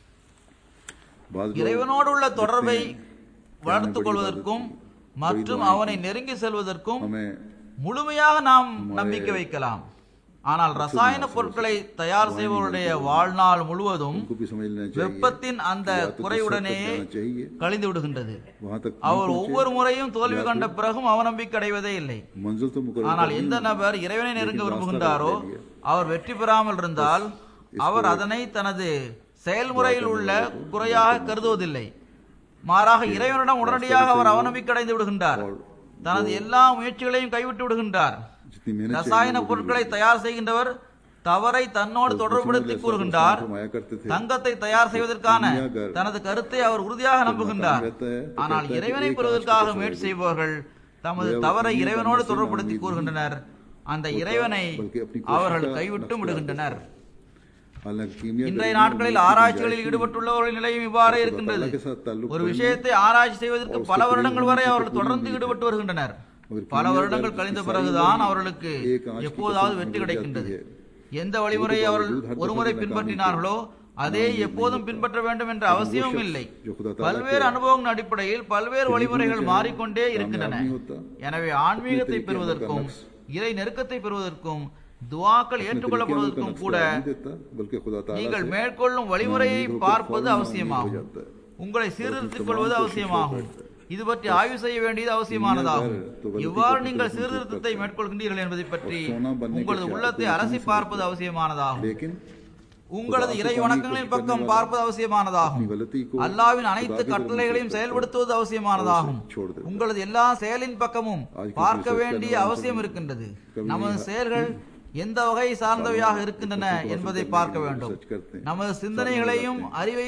बाद लोग
இறைவனோடு உள்ள தொடர்பை வளர்த்துக் கொள்வதற்கும் மற்றும் அவனை நெருங்கி செல்வதற்கும்
हमें
முழுமையாக நாம் நம்பிக்கை வைக்கலாம் ஆனால் ரசாயன பொருட்களை தயார் செய்பவருடைய வாழ்நாள் முழுவதும்
उनको भी समझ लेना चाहिए
வெப்பத்தின் அந்த
या तो
குறைவுடனேயே
जाना चाहिए
கழிந்து விடுகின்றது
वहां तक
அவர் ஒவ்வொரு முறையும் தோல்வி கண்ட பிறகும் அவநம்பிக்கை அடைவதே இல்லை
मंजिल तो मुकर्रर
ஆனால் எந்த நபர் இறைவனை நெருங்க விரும்புகின்றாரோ அவர் வெற்றி பெறாமல் இருந்தால் அவர் அதனை தனது செயல்முறையில் உள்ள குறையாக கருதுவதில்லை மாறாக இறைவனிடம் உடனடியாக அவர் அவநம்பிக்கை அடைந்து விடுகின்றார் தனது எல்லா முயற்சிகளையும் கைவிட்டு விடுகின்றார்
जितनी मेहनत
ரசாயன பொருட்களை தயார் செய்கின்றவர் தவறை தன்னோடு தொடர்புபடுத்தி கூறுகின்றார்
फरमाया करते थे
தங்கத்தை தயார் செய்வதற்கான தனது கருத்தை அவர் உறுதியாக நம்புகின்றார் ஆனால் இறைவனை பெறுவதற்காக முயற்சி செய்பவர்கள் தமது தவறை இறைவனோடு தொடர்புபடுத்தி கூறுகின்றனர் அந்த இறைவனை அவர்கள் கைவிட்டும் விடுகின்றனர்
हालांकि कीमिया
இன்றைய நாட்களில் ஆராய்ச்சிகளில் ஈடுபட்டுள்ளவர்களின் நிலையும் இவ்வாறே இருக்கின்றது ஒரு விஷயத்தை ஆராய்ச்சி செய்வதற்கு பல வருடங்கள் வரை அவர்கள் தொடர்ந்து ஈடுபட்டு வருகின்றனர் பல வருடங்கள் கழிந்த பிறகுதான் அவர்களுக்கு எப்போதாவது வெற்றி கிடைக்கின்றது எந்த வழிமுறையை அவர்கள் ஒருமுறை பின்பற்றினார்களோ அதே எப்போதும் பின்பற்ற வேண்டும் என்ற அவசியமும் இல்லை பல்வேறு அனுபவங்களின் அடிப்படையில் பல்வேறு வழிமுறைகள் மாறிக்கொண்டே இருக்கின்றன எனவே ஆன்மீகத்தை பெறுவதற்கும் இறை நெருக்கத்தை பெறுவதற்கும் துவாக்கள் ஏற்றுக்கொள்ளப்படுவதற்கும் கூட
नहीं देता बल्कि खुदा ताला
நீங்கள்
से
மேற்கொள்ளும் வழிமுறையை பார்ப்பது அவசியமாகும் உங்களை சீர்திருத்திக் கொள்வது அவசியமாகும் இது பற்றி ஆய்வு செய்ய வேண்டியது அவசியமானதாகும் இவ்வாறு நீங்கள் சீர்திருத்தத்தை மேற்கொள்கின்றீர்கள் என்பதை பற்றி உங்களது உள்ளத்தை அலசி பார்ப்பது அவசியமானதாகும்
लेकिन
உங்களது இறை வணக்கங்களின் பக்கம் பார்ப்பது அவசியமானதாகும்
गलती को
அல்லாவின் அனைத்து கட்டளைகளையும் செயல்படுத்துவது அவசியமானதாகும் உங்களது எல்லா செயலின் பக்கமும் பார்க்க வேண்டிய அவசியம் இருக்கின்றது நமது செயல்கள் எந்த வகை சார்ந்தவையாக இருக்கின்றன என்பதை பார்க்க வேண்டும்
सच करते हैं
நமது சிந்தனைகளையும் அறிவையும்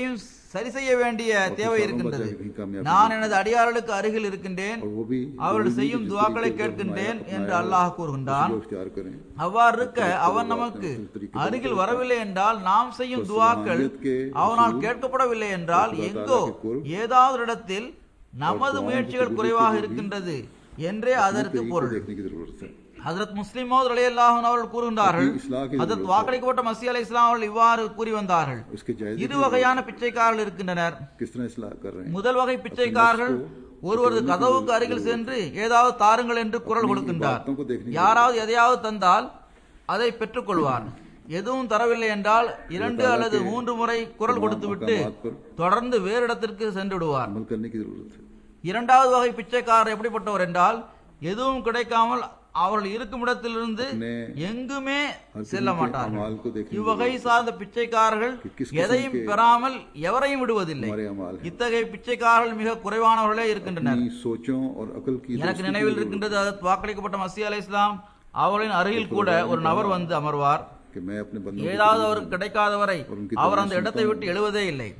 சரி செய்ய வேண்டிய தேவை
सालों
இருக்கின்றது
बाद जाके कामयाबी
நான் எனது அடியார்களுக்கு அருகில் இருக்கின்றேன்
और वो भी
அவர்கள்
वही भी
செய்யும்
जिसको
துவாக்களை
जिसको
கேட்கின்றேன்
अपनाया,
என்று
अपनाया,
அல்லாஹ் கூறுகின்றான்
उसी को इख्तियार करें
அவ்வாறு இருக்க அவன் நமக்கு அருகில் வரவில்லை என்றால் நாம் செய்யும் துவாக்கள் அவனால் கேட்கப்படவில்லை என்றால் எங்கோ ஏதாவது ஒரு இடத்தில் நமது முயற்சிகள் குறைவாக இருக்கின்றது என்றே அதற்கு
तरीके को
பொருள்
देखने की जरूरत है
ஹதரத் முஸ்லிம் ரலியல்லாஹு அன்ஹு அவர்கள் கூறுகின்றார்கள் ஹதரத் வாக்களிக்கப்பட்ட மசி அலை இஸ்லாம் அவர்கள் இவ்வாறு கூறி வந்தார்கள்
उसके जायजे
இரு வகையான பிச்சைக்காரர்கள் இருக்கின்றனர்
किस तरह इसलाह कर रहे हैं
முதல் வகை பிச்சைக்காரர்கள் ஒருவரது கதவுக்கு அருகில் சென்று ஏதாவது தாருங்கள் என்று குரல் கொடுக்கின்றார்
बातों को देखने की
யாராவது எதையாவது தந்தால் அதை பெற்றுக்கொள்வார் எதுவும் தரவில்லை என்றால் இரண்டு அல்லது மூன்று முறை குரல் கொடுத்துவிட்டு தொடர்ந்து வேறு இடத்திற்கு சென்று விடுவார்
अमल करने की जरूरत है
இரண்டாவது வகை பிச்சைக்காரர் எப்படிப்பட்டவர் என்றால் எதுவும் கிடைக்காமல் அவர்கள் இருக்கும் இடத்திலிருந்து எங்குமே செல்ல மாட்டார்கள்
अमाल को देखने की
இவ்வகை சார்ந்த பிச்சைக்காரர்கள் எதையும் பெறாமல் எவரையும் விடுவதில்லை
हमारे अमाल है
இத்தகைய பிச்சைக்காரர்கள் மிக குறைவானவர்களே இருக்கின்றனர்
अपनी सोचों और अकल की
எனக்கு நினைவில் இருக்கின்றது அதற்கு வாக்களிக்கப்பட்ட மசி அலை இஸ்லாம் அவர்களின் அருகில் கூட ஒரு நபர் வந்து அமர்வார்
कि मैं अपने बंदों
ஏதாவது அவருக்கு கிடைக்காதவரை அவர் அந்த இடத்தை விட்டு எழுவதே இல்லை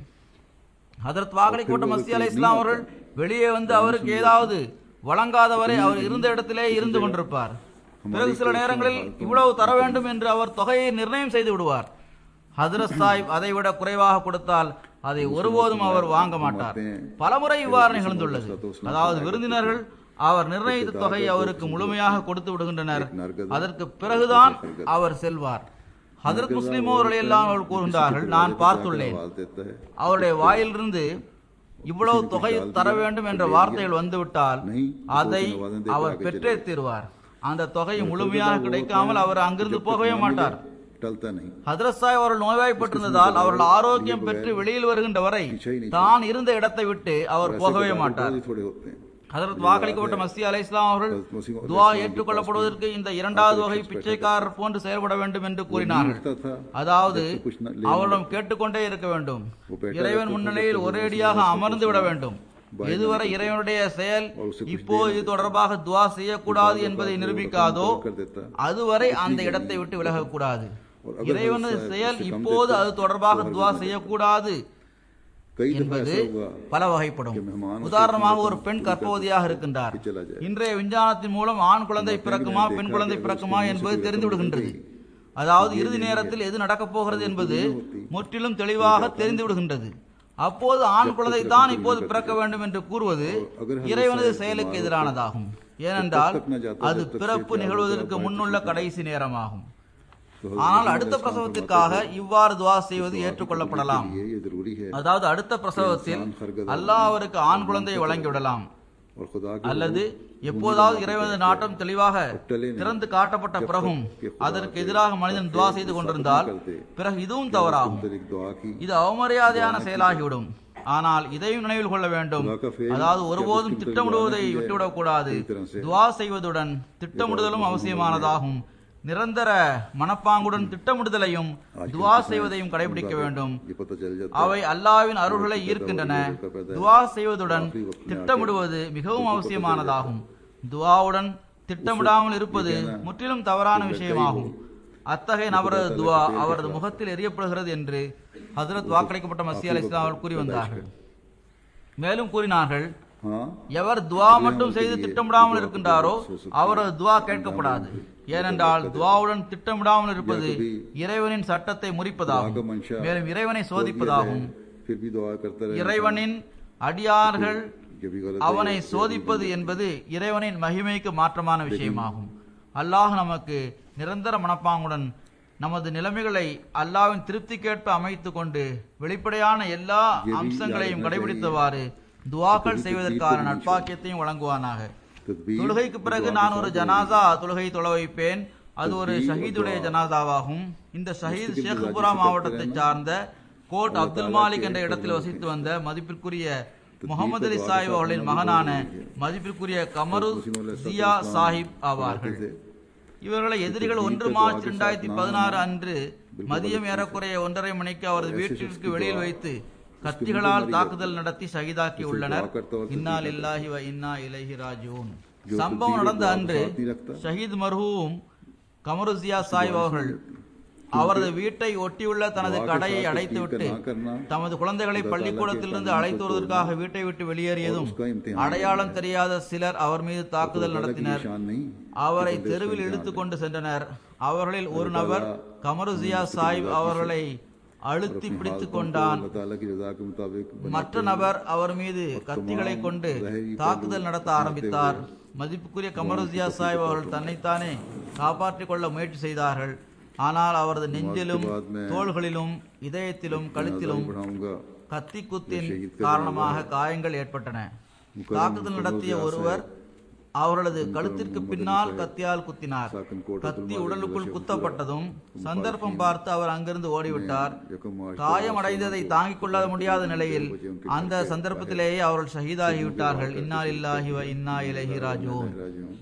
அதற்கு வாக்களிக்கப்பட்ட மசி அலை இஸ்லாம் அவர்கள் வெளியே வந்து அவருக்கு ஏதாவது வழங்காதவரை அவர் இருந்த இடத்திலே இருந்து கொண்டிருப்பார் பிறகு சில நேரங்களில் இவ்வளவு தர வேண்டும் என்று அவர் தொகையை நிர்ணயம் செய்து விடுவார் ஹதரத் சாஹிப் அதை விட குறைவாக கொடுத்தால் அதை ஒருபோதும் அவர் வாங்க மாட்டார் பலமுறை இவ்வாறு நிகழ்ந்துள்ளது அதாவது விருந்தினர்கள் அவர் நிர்ணயித்த தொகை அவருக்கு முழுமையாக கொடுத்து விடுகின்றனர் அதற்கு பிறகுதான் அவர் செல்வார் ஹதரத் முஸ்லிமோ எல்லாம் அவர்கள் கூறுகின்றார்கள் நான் பார்த்துள்ளேன்
आवाज देता है
அவருடைய வாயிலிருந்து இவ்வளவு தொகை தர வேண்டும் என்ற வார்த்தைகள் வந்துவிட்டால் அதை அவர் பெற்றே தீர்வார் அந்த தொகை முழுமையாக கிடைக்காமல் அவர் அங்கிருந்து போகவே மாட்டார்
टलता नहीं
ஹதரத் சாஹிப் அவர்கள் நோய்வாய்ப்பட்டிருந்ததால் அவர்கள் ஆரோக்கியம் பெற்று வெளியில் வருகின்ற வரை தான் இருந்த இடத்தை விட்டு அவர் போகவே மாட்டார்
ही थोड़े होते हैं
ஹதரத் வாக்களிக்கப்பட்ட மசி அலை இஸ்லாம் அவர்கள் துவா ஏற்றுக்கொள்ளப்படுவதற்கு இந்த இரண்டாவது வகை பிச்சைக்காரர் போன்று செயல்பட வேண்டும் என்று கூறினார்கள்
लगता था
அதாவது அவரிடம் கேட்டுக்கொண்டே இருக்க வேண்டும் இறைவன் முன்னிலையில் ஒரேடியாக அமர்ந்து விட வேண்டும் எதுவரை இறைவனுடைய செயல் இப்போது இது தொடர்பாக துவா செய்யக்கூடாது என்பதை நிரூபிக்காதோ
कर देता
அதுவரை அந்த இடத்தை விட்டு விலகக்கூடாது இறைவனது செயல் இப்போது அது தொடர்பாக துவா செய்யக்கூடாது
कई दफा
என்பது
ऐसा हुआ
பல வகைப்படும் உதாரணமாக ஒரு பெண் கர்ப்பவதியாக இருக்கின்றார்
चला जाए
இன்றைய விஞ்ஞானத்தின் மூலம் ஆண் குழந்தை பிறக்குமா பெண் குழந்தை பிறக்குமா என்பது தெரிந்து விடுகின்றது அதாவது இறுதி நேரத்தில் எது நடக்கப் போகிறது என்பது முற்றிலும் தெளிவாக தெரிந்து விடுகின்றது அப்போது ஆண் குழந்தை தான் இப்போது பிறக்க வேண்டும் என்று கூறுவது இறைவனது செயலுக்கு எதிரானதாகும் ஏனென்றால் அது பிறப்பு நிகழ்வதற்கு முன்னுள்ள கடைசி நேரமாகும்
तो
ஆனால் அடுத்த பிரசவத்திற்காக இவ்வாறு துவா செய்வது ஏற்றுக்கொள்ளப்படலாம்
ये ये जरूरी है
அதாவது அடுத்த பிரசவத்தில் அல்லாஹ் அவருக்கு ஆண் குழந்தையை வழங்கிவிடலாம்
और खुदा के
அல்லது எப்போதாவது இறைவனது நாட்டம் தெளிவாக திறந்து காட்டப்பட்ட பிறகும் அதற்கு எதிராக மனிதன் துவா செய்து கொண்டிருந்தால் பிறகு இதுவும் தவறாகும்
अंदर एक दुआ की
இது அவமரியாதையான செயலாகிவிடும் ஆனால் இதையும் நினைவில் கொள்ள வேண்டும் அதாவது ஒருபோதும் திட்டமிடுவதை விட்டுவிடக் கூடாது துவா செய்வதுடன் திட்டமிடுதலும் அவசியமானதாகும் நிரந்தர மனப்பாங்குடன் திட்டமிடுதலையும் துவா செய்வதையும் கடைபிடிக்க வேண்டும்
ये पता चल जाता
அவை அல்லாவின் அருள்களை ஈர்க்கின்றன துவா செய்வதுடன் திட்டமிடுவது மிகவும் அவசியமானதாகும் துவாவுடன் திட்டமிடாமல் இருப்பது முற்றிலும் தவறான விஷயமாகும் அத்தகைய நபரது துவா அவரது முகத்தில் எரியப்படுகிறது என்று ஹசரத் வாக்களிக்கப்பட்ட மசி அலி இஸ்லாம் அவர்கள் கூறி வந்தார்கள் மேலும் கூறினார்கள்
हाँ
எவர் துவா மட்டும் செய்து திட்டமிடாமல் இருக்கின்றாரோ அவரது துவா கேட்கப்படாது ஏனென்றால் துவாவுடன் திட்டமிடாமல் இருப்பது இறைவனின் சட்டத்தை முறிப்பதாகும் மேலும் இறைவனை சோதிப்பதாகும்
फिर भी दुआ करता रहे
இறைவனின் அடியார்கள்
ये भी गलत
அவனை சோதிப்பது என்பது இறைவனின் மகிமைக்கு மாற்றமான விஷயமாகும் அல்லாஹ் நமக்கு நிரந்தர மனப்பாங்குடன் நமது நிலைமைகளை அல்லாவின் திருப்திக்கேற்ப அமைத்துக் கொண்டு வெளிப்படையான எல்லா அம்சங்களையும் கடைபிடித்தவாறு துவாக்கள் செய்வதற்கான நட்பாக்கியத்தையும் வழங்குவானாக
तदबीर
தொழுகைக்கு பிறகு நான் ஒரு ஜனாசா தொழுகை தொழ வைப்பேன் அது ஒரு ஷஹீதுடைய ஜனாசாவாகும் இந்த ஷஹீத் ஷேக்புரா மாவட்டத்தை சார்ந்த கோட் அப்துல் மாலிக் என்ற இடத்தில் வசித்து வந்த மதிப்பிற்குரிய முகமது அலி சாஹிப் அவர்களின் மகனான மதிப்பிற்குரிய கமரு சியா சாஹிப் ஆவார்கள் இவர்களை எதிரிகள் ஒன்று மார்ச் இரண்டாயிரத்தி பதினாறு அன்று மதியம் ஏறக்குறைய ஒன்றரை மணிக்கு அவரது வீட்டிற்கு வெளியில் வைத்து கத்திகளால் தாக்குதல் நடத்தி ஷஹீதாக்கி உள்ளனர் இன்னா லில்லாஹி வ இன்னா இலைஹி ராஜிஊன் சம்பவம் நடந்த அன்று ஷஹீத் மர்ஹூம் கமருசியா சாஹிப் அவர்கள் அவரது வீட்டை ஒட்டியுள்ள தனது
वहाँ के
கடையை
साथ कुछ
அடைத்துவிட்டு
ठीक ना करना
தமது குழந்தைகளை
அல்லாஹ்
பள்ளிக்கூடத்திலிருந்து
தாலா
அழைத்து வருவதற்காக வீட்டை விட்டு வெளியேறியதும்
उसका इम्तिहान
அடையாளம் தெரியாத சிலர் அவர் மீது தாக்குதல்
अल्लाह की
நடத்தினர்
निशान नहीं
அவரை
बंदे
தெருவில்
इसका
இழுத்து
इम्तिहान
கொண்டு சென்றனர் அவர்களில் ஒரு நபர் கமருசியா சாஹிப் அவர்களை அழுத்தி
अपनी
பிடித்துக்
हालतों को
கொண்டான்
अल्लाह ताला की रजा के मुताबिक बनाते
மற்ற நபர் அவர் மீது கத்திகளை கொண்டு தாக்குதல் நடத்த ஆரம்பித்தார் மதிப்புக்குரிய கமருசியா சாஹிப் அவர்கள் தன்னைத்தானே காப்பாற்றிக் கொள்ள முயற்சி செய்தார்கள் ஆனால் அவரது நெஞ்சிலும் தோள்களிலும் இதயத்திலும் கழுத்திலும்
बढ़ाऊंगा
கத்தி குத்தின் காரணமாக காயங்கள் ஏற்பட்டன தாக்குதல் நடத்திய ஒருவர் அவர்களது கழுத்திற்கு பின்னால் கத்தியால் குத்தினார் கத்தி உடலுக்குள் குத்தப்பட்டதும் சந்தர்ப்பம் பார்த்து அவர் அங்கிருந்து ஓடிவிட்டார் காயமடைந்ததை தாங்கிக் கொள்ள முடியாத நிலையில் அந்த சந்தர்ப்பத்திலேயே அவர்கள் ஷஹீதாகிவிட்டார்கள் இன்னா இல்லாஹி வ இன்னா இலைஹி ராஜூன்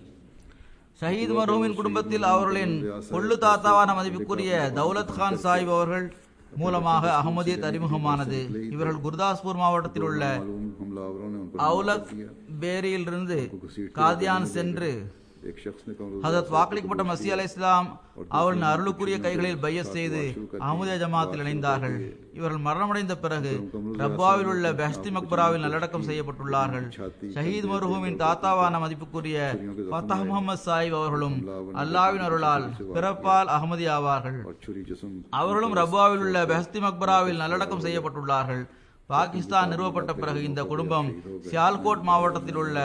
ஷஹீத் மர்ஹூமின் குடும்பத்தில் அவர்களின் கொள்ளு தாத்தாவான மதிப்புக்குரிய தௌலத் கான் சாஹிப் அவர்கள் மூலமாக அகமதியத் அறிமுகமானது இவர்கள் குர்தாஸ்பூர் மாவட்டத்தில் உள்ள
मालूम हमलावरों ने उन पर
அவுலக் பேரியிலிருந்து காதியான் சென்று
एक शख्स ने कमर
ஹதரத் வாக்களிக்கப்பட்ட மசி அலை இஸ்லாம் அவர்களின் அருளுக்குரிய கைகளில் பையஸ் செய்து அஹமதிய ஜமாத்தில் இணைந்தார்கள் இவர்கள் மரணமடைந்த பிறகு ரப்பாவில் உள்ள பெஹஸ்தி மக்பராவில் நல்லடக்கம் செய்யப்பட்டுள்ளார்கள் ஷஹீத் மருஹூமின் தாத்தாவான மதிப்புக்குரிய ஃபத்தஹ் முகமது சாஹிப் அவர்களும் அல்லாவின் அருளால் பிறப்பால் அகமதி ஆவார்கள்
और छुरी जिसम
அவர்களும் ரப்பாவில் உள்ள பெஹஸ்தி மக்பராவில் நல்லடக்கம் செய்யப்பட்டுள்ளார்கள் பாகிஸ்தான் நிறுவப்பட்ட பிறகு இந்த குடும்பம் சியால்கோட் மாவட்டத்தில் உள்ள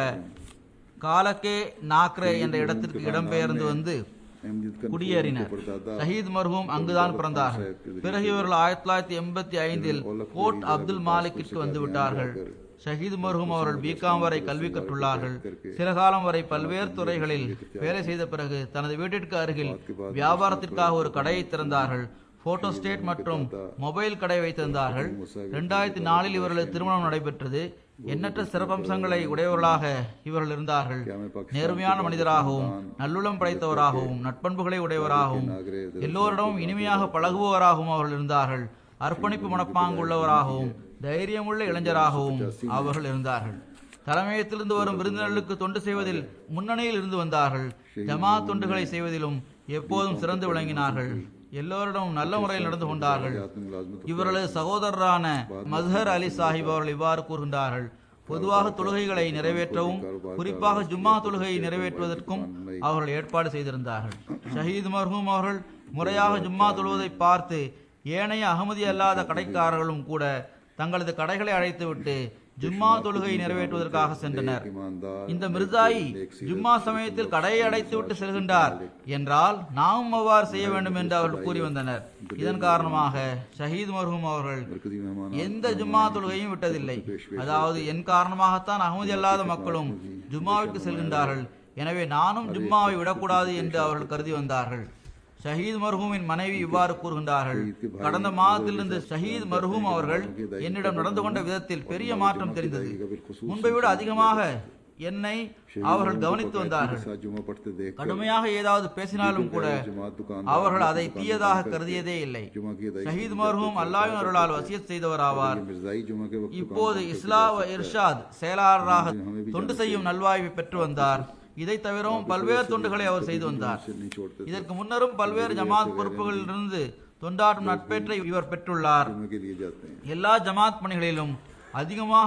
காலக்கே நாக்ரே என்ற இடத்திற்கு இடம்பெயர்ந்து வந்து
अहमदीद का
குடியேறினர் ஷஹீத் மர்ஹூம் அங்குதான் பிறந்தார்கள் பிறகு இவர்கள் ஆயிரத்தி தொள்ளாயிரத்தி எண்பத்தி ஐந்தில் கோட் அப்துல் மாலிக்கிற்கு வந்து விட்டார்கள் ஷஹீத் மர்ஹூம் அவர்கள் பிகாம் வரை கல்வி கற்றுள்ளார்கள் சில காலம் வரை பல்வேறு துறைகளில் வேலை செய்த பிறகு தனது வீட்டிற்கு அருகில் வியாபாரத்திற்காக ஒரு கடையை திறந்தார்கள் போட்டோ ஸ்டேட் மற்றும் மொபைல் கடை வைத்திருந்தார்கள் இரண்டாயிரத்தி நாலில் இவர்களது திருமணம் நடைபெற்றது எண்ணற்ற சிறப்பம்சங்களை உடையவர்களாக இவர்கள் இருந்தார்கள் நேர்மையான மனிதராகவும் நல்லுளம் படைத்தவராகவும் நட்பண்புகளை உடையவராகவும் எல்லோரிடமும் இனிமையாக பழகுபவராகவும் அவர்கள் இருந்தார்கள் அர்ப்பணிப்பு மனப்பாங்குள்ளவராகவும் தைரியமுள்ள இளைஞராகவும் அவர்கள் இருந்தார்கள் தலைமையத்திலிருந்து வரும் விருந்தினர்களுக்கு தொண்டு செய்வதில் முன்னணியில் இருந்து வந்தார்கள் ஜமாத் தொண்டுகளை செய்வதிலும் எப்போதும் சிறந்து விளங்கினார்கள் எல்லோரிடமும் நல்ல முறையில் நடந்து கொண்டார்கள் இவர்களது சகோதரரான மஸ்ஹர் அலி சாஹிப் அவர்கள் இவ்வாறு கூறுகின்றார்கள் பொதுவாக தொழுகைகளை நிறைவேற்றவும் குறிப்பாக ஜும்மா தொழுகையை நிறைவேற்றுவதற்கும் அவர்கள் ஏற்பாடு செய்திருந்தார்கள் ஷஹீத் மர்ஹூம் அவர்கள் முறையாக ஜும்மா தொழுவதை பார்த்து ஏனைய அகமதி அல்லாத கடைக்காரர்களும் கூட தங்களது கடைகளை அழைத்துவிட்டு ஜும்மா தொழுகை நிறைவேற்றுவதற்காக சென்றனர் இந்த மிர்சாயி ஜும்மா சமயத்தில் கடையை அடைத்துவிட்டு செல்கின்றார் என்றால் நாமும் அவ்வாறு செய்ய வேண்டும் என்று அவர்கள் கூறி வந்தனர் இதன் காரணமாக ஷஹீத் மர்ஹூம் அவர்கள்
मरकजी मेहमान
எந்த ஜும்மா தொழுகையும் விட்டதில்லை அதாவது என் காரணமாகத்தான் அகமதி அல்லாத மக்களும் ஜும்மாவிற்கு செல்கின்றார்கள் எனவே நானும் ஜும்மாவை விடக்கூடாது என்று அவர்கள் கருதி வந்தார்கள் ஷஹீத் மர்ஹூமின் மனைவி இவ்வாறு கூறுகின்றார்கள் கடந்த மாதத்திலிருந்து ஷஹீத் மர்ஹூம் அவர்கள் என்னிடம் நடந்து கொண்ட விதத்தில் பெரிய மாற்றம் தெரிந்தது முன்பை விட அதிகமாக என்னை அவர்கள் கவனித்து வந்தார்கள்
साथ जुमा पढ़ते देख
கடுமையாக ஏதாவது பேசினாலும் கூட
जमात दुकान
அவர்கள் அதை தீயதாக கருதியதே இல்லை
जुमा की अदायगी
ஷஹீத் மர்ஹூம் அல்லாஹ்வின் அருளால் வசியத் செய்தவர் ஆவார்
मिर्जाई जुमा के वक्त
இப்போது இஸ்லா வ இர்ஷாத் செயலாளராக தொண்டு செய்யும் நல்வாய்வை பெற்று வந்தார் இதை தவிரவும் பல்வேறு தொண்டுகளை அவர் செய்து வந்தார்
से नहीं छोड़ते
இதற்கு முன்னரும் பல்வேறு ஜமாத் பொறுப்புகளிலிருந்து தொண்டாற்றும் நட்பேற்றை இவர் பெற்றுள்ளார்
जुमे के लिए जाते हैं
எல்லா ஜமாத் பணிகளிலும் அதிகமாக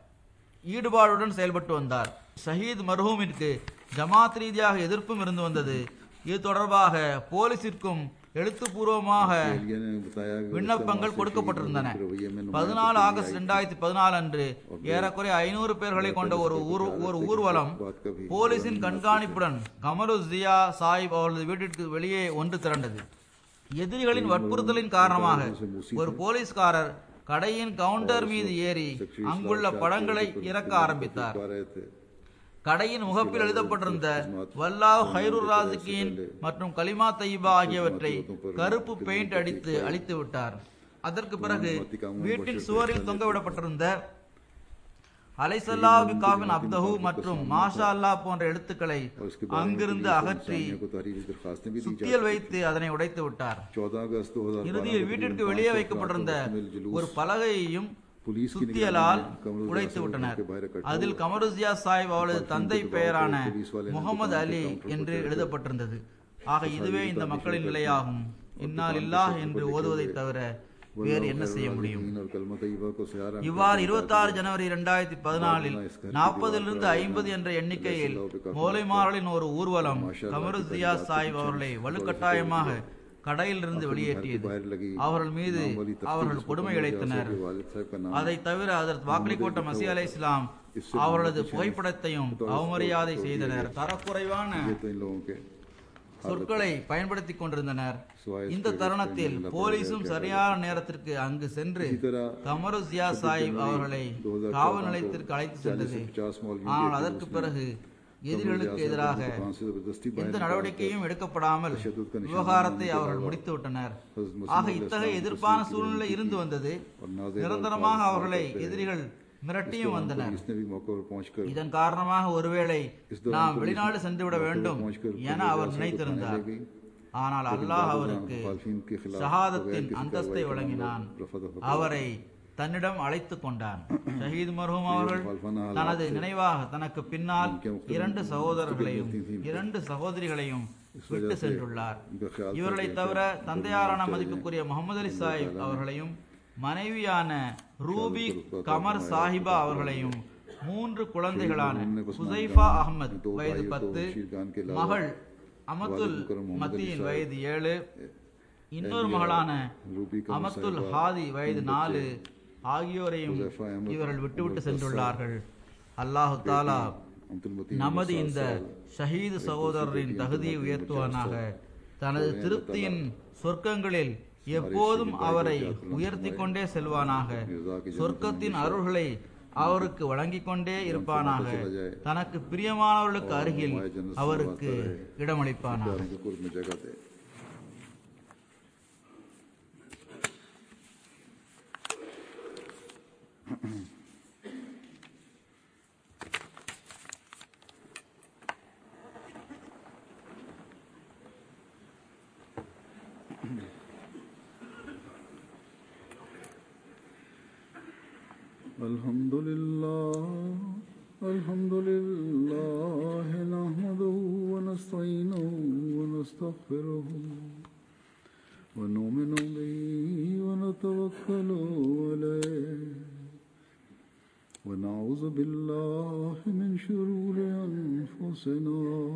ஈடுபாடுடன் செயல்பட்டு வந்தார் ஷஹீத் மர்ஹூமிற்கு ஜமாத் ரீதியாக எதிர்ப்பும் இருந்து வந்தது இது தொடர்பாக போலீசிற்கும் எழுத்துப்பூர்வமாக
एलिया ने बताया कि
விண்ணப்பங்கள் கொடுக்கப்பட்டிருந்தன
रवैये में
பதினாலு ஆகஸ்ட் இரண்டாயிரத்தி பதினாலு அன்று ஏறக்குறைய ஐநூறு பேர்களை கொண்ட ஒரு ஊர் ஒரு ஊர்வலம் போலீசின் கண்காணிப்புடன் கமரு ஜியா சாஹிப் அவர்களது வீட்டிற்கு வெளியே ஒன்று திரண்டது எதிரிகளின் வற்புறுத்தலின் காரணமாக ஒரு போலீஸ்காரர் கடையின் கவுண்டர் மீது ஏறி அங்குள்ள படங்களை இறக்க ஆரம்பித்தார்
आ रहे थे
கடையின் முகப்பில் எழுதப்பட்டிருந்த வல்லாஹ் ஹைருர் ராசிகின் மற்றும் கலிமா தையீபா ஆகியவற்றை கருப்பு பெயிண்ட் அடித்து அழித்து விட்டார் அதற்கு பிறகு வீட்டின் சுவரில் தொங்கவிடப்பட்டிருந்த அலைசல்லா காவின் அப்தஹு மற்றும் மாஷா அல்லாஹ் போன்ற எழுத்துக்களை
और उसके बाद
அங்கிருந்து அகற்றி
को तहरीरी दरखास्तें भी दी
சுத்தியல் வைத்து அதனை உடைத்து விட்டார்
चौदह अगस्त दो हजार
இறுதியில் வீட்டிற்கு வெளியே வைக்கப்பட்டிருந்த ஒரு பலகையையும்
पुलिस की
சுத்தியலால்
निगरानी में कमरुद्दीन
உடைத்து
साहब
விட்டனர்
के बाहर इकट्ठा
அதில் கமருசியா சாஹிப் அவளது தந்தை பெயரான முகமது அலி என்று எழுதப்பட்டிருந்தது ஆக இதுவே இந்த மக்களின் நிலையாகும் இன்னால் இல்லாஹ் என்று ஓதுவதை தவிர வேறு என்ன செய்ய முடியும்
और कलमा तैयबा को सहारा
இவ்வாறு 26 ஜனவரி இரண்டாயிரத்தி பதினாலில் நாற்பதிலிருந்து ஐம்பது என்ற எண்ணிக்கையில் மோலைமார்களின் ஒரு ஊர்வலம் கமருசியா சாஹிப் அவர்களை வலுக்கட்டாயமாக கடையிலிருந்து வெளியேற்றியது
बाहर लगी
அவர்கள் மீது அவர்கள் கொடுமை இழைத்தனர்
वालिद साहब का नाम
அதை தவிர அதற்கு வாக்களிக்கோட்ட மசி அலை இஸ்லாம் அவரது புகைப்படத்தையும் அவமரியாதை செய்தனர் தரக்குறைவான
ये तो इन लोगों के
சொற்களை பயன்படுத்திக் கொண்டிருந்தனர் இந்த தருணத்தில் போலீசும் சரியான நேரத்திற்கு அங்கு சென்று கமரு ஜியா சாஹிப் அவர்களை காவல் நிலையத்திற்கு அழைத்து சென்றது
पचास मौलवी
ஆனால் அதற்கு பிறகு எதிரிகளுக்கு எதிராக
दुकान से जबरदस्ती
எந்த நடவடிக்கையும் எடுக்கப்படாமல் விவகாரத்தை அவர்கள் முடித்து விட்டனர் ஆக இத்தகைய எதிர்ப்பான சூழ்நிலை இருந்து வந்தது
और नाजिर
நிரந்தரமாக அவர்களை எதிரிகள் மிரட்டியும் வந்தனர்
इसने भी मौके पर पहुंचकर
இதன் காரணமாக ஒருவேளை நாம் வெளிநாடு சென்றுவிட வேண்டும் என அவர் நினைத்திருந்தார் ஆனால் அல்லாஹ் அவருக்கு
मुखालफिन के खिलाफ
ஷஹாதத்தின் அந்தஸ்தை வழங்கினான்
रफा दफा
அவரை தன்னிடம் அழைத்துக் கொண்டான் ஷஹீத் மர்ஹூம் அவர்கள் தனது நினைவாக தனக்கு பின்னால் இரண்டு சகோதரர்களையும் இரண்டு சகோதரிகளையும் விட்டு சென்றுள்ளார்
उनका ख्याल
இவர்களை தவிர தந்தையாரான மதிப்புக்குரிய முகமது அலி சாஹிப் அவர்களையும் மனைவியான ரூபி கமர் சாஹிபா அவர்களையும் மூன்று குழந்தைகளான ஹுசைஃபா அகமது வயது பத்து மகள் அமத்துல் மத்தியின் வயது ஏழு இன்னொரு மகளான
रूबी का
அமத்துல் ஹாதி வயது நாலு ஆகியோரையும் இவர்கள் விட்டுவிட்டு சென்றுள்ளார்கள் அல்லாஹு தாலா
अब्दुल मतीन
நமது இந்த ஷஹீது சகோதரரின் தகுதியை உயர்த்துவானாக தனது திருப்தியின் சொர்க்கங்களில் எப்போதும் அவரை உயர்த்தி கொண்டே செல்வானாக சொர்க்கத்தின் அருள்களை அவருக்கு வழங்கிக் கொண்டே இருப்பானாக தனக்கு பிரியமானவர்களுக்கு அருகில் அவருக்கு இடமளிப்பானாக
प्यारों के कुर्ब में जगह दे الحمد لله الحمد لله نحمده ونستعينه ونستغفره ونؤمن به ونتوكل عليه ونعوذ بالله من شرور أنفسنا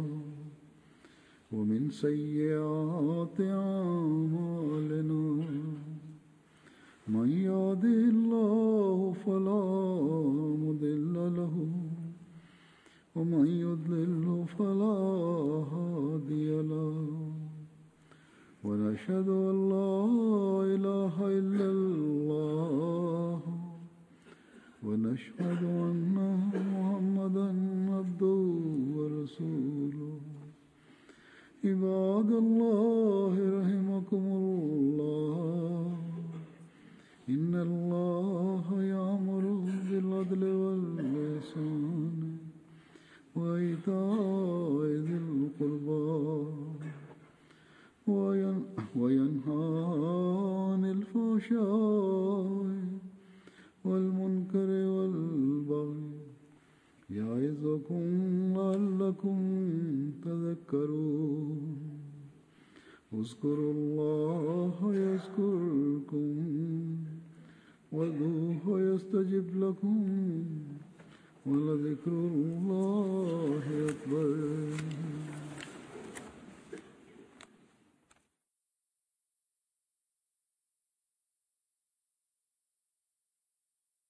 ومن سيئات أعمالنا من يهده الله فلا مضل له ومن يضلل فلا هادي له ونشهد أن لا إله إلا الله ونشهد أن محمدا عبده ورسوله عباد الله رحمكم الله إن الله يأمر بالعدل والإحسان وإيتاء ذي القربى وين- وينهى عن الفحشاء والمنكر والبغي يعظكم لعلكم تذكرون اذكروا الله يذكركم وادعوه يستجب لكم ولذكر الله أكبر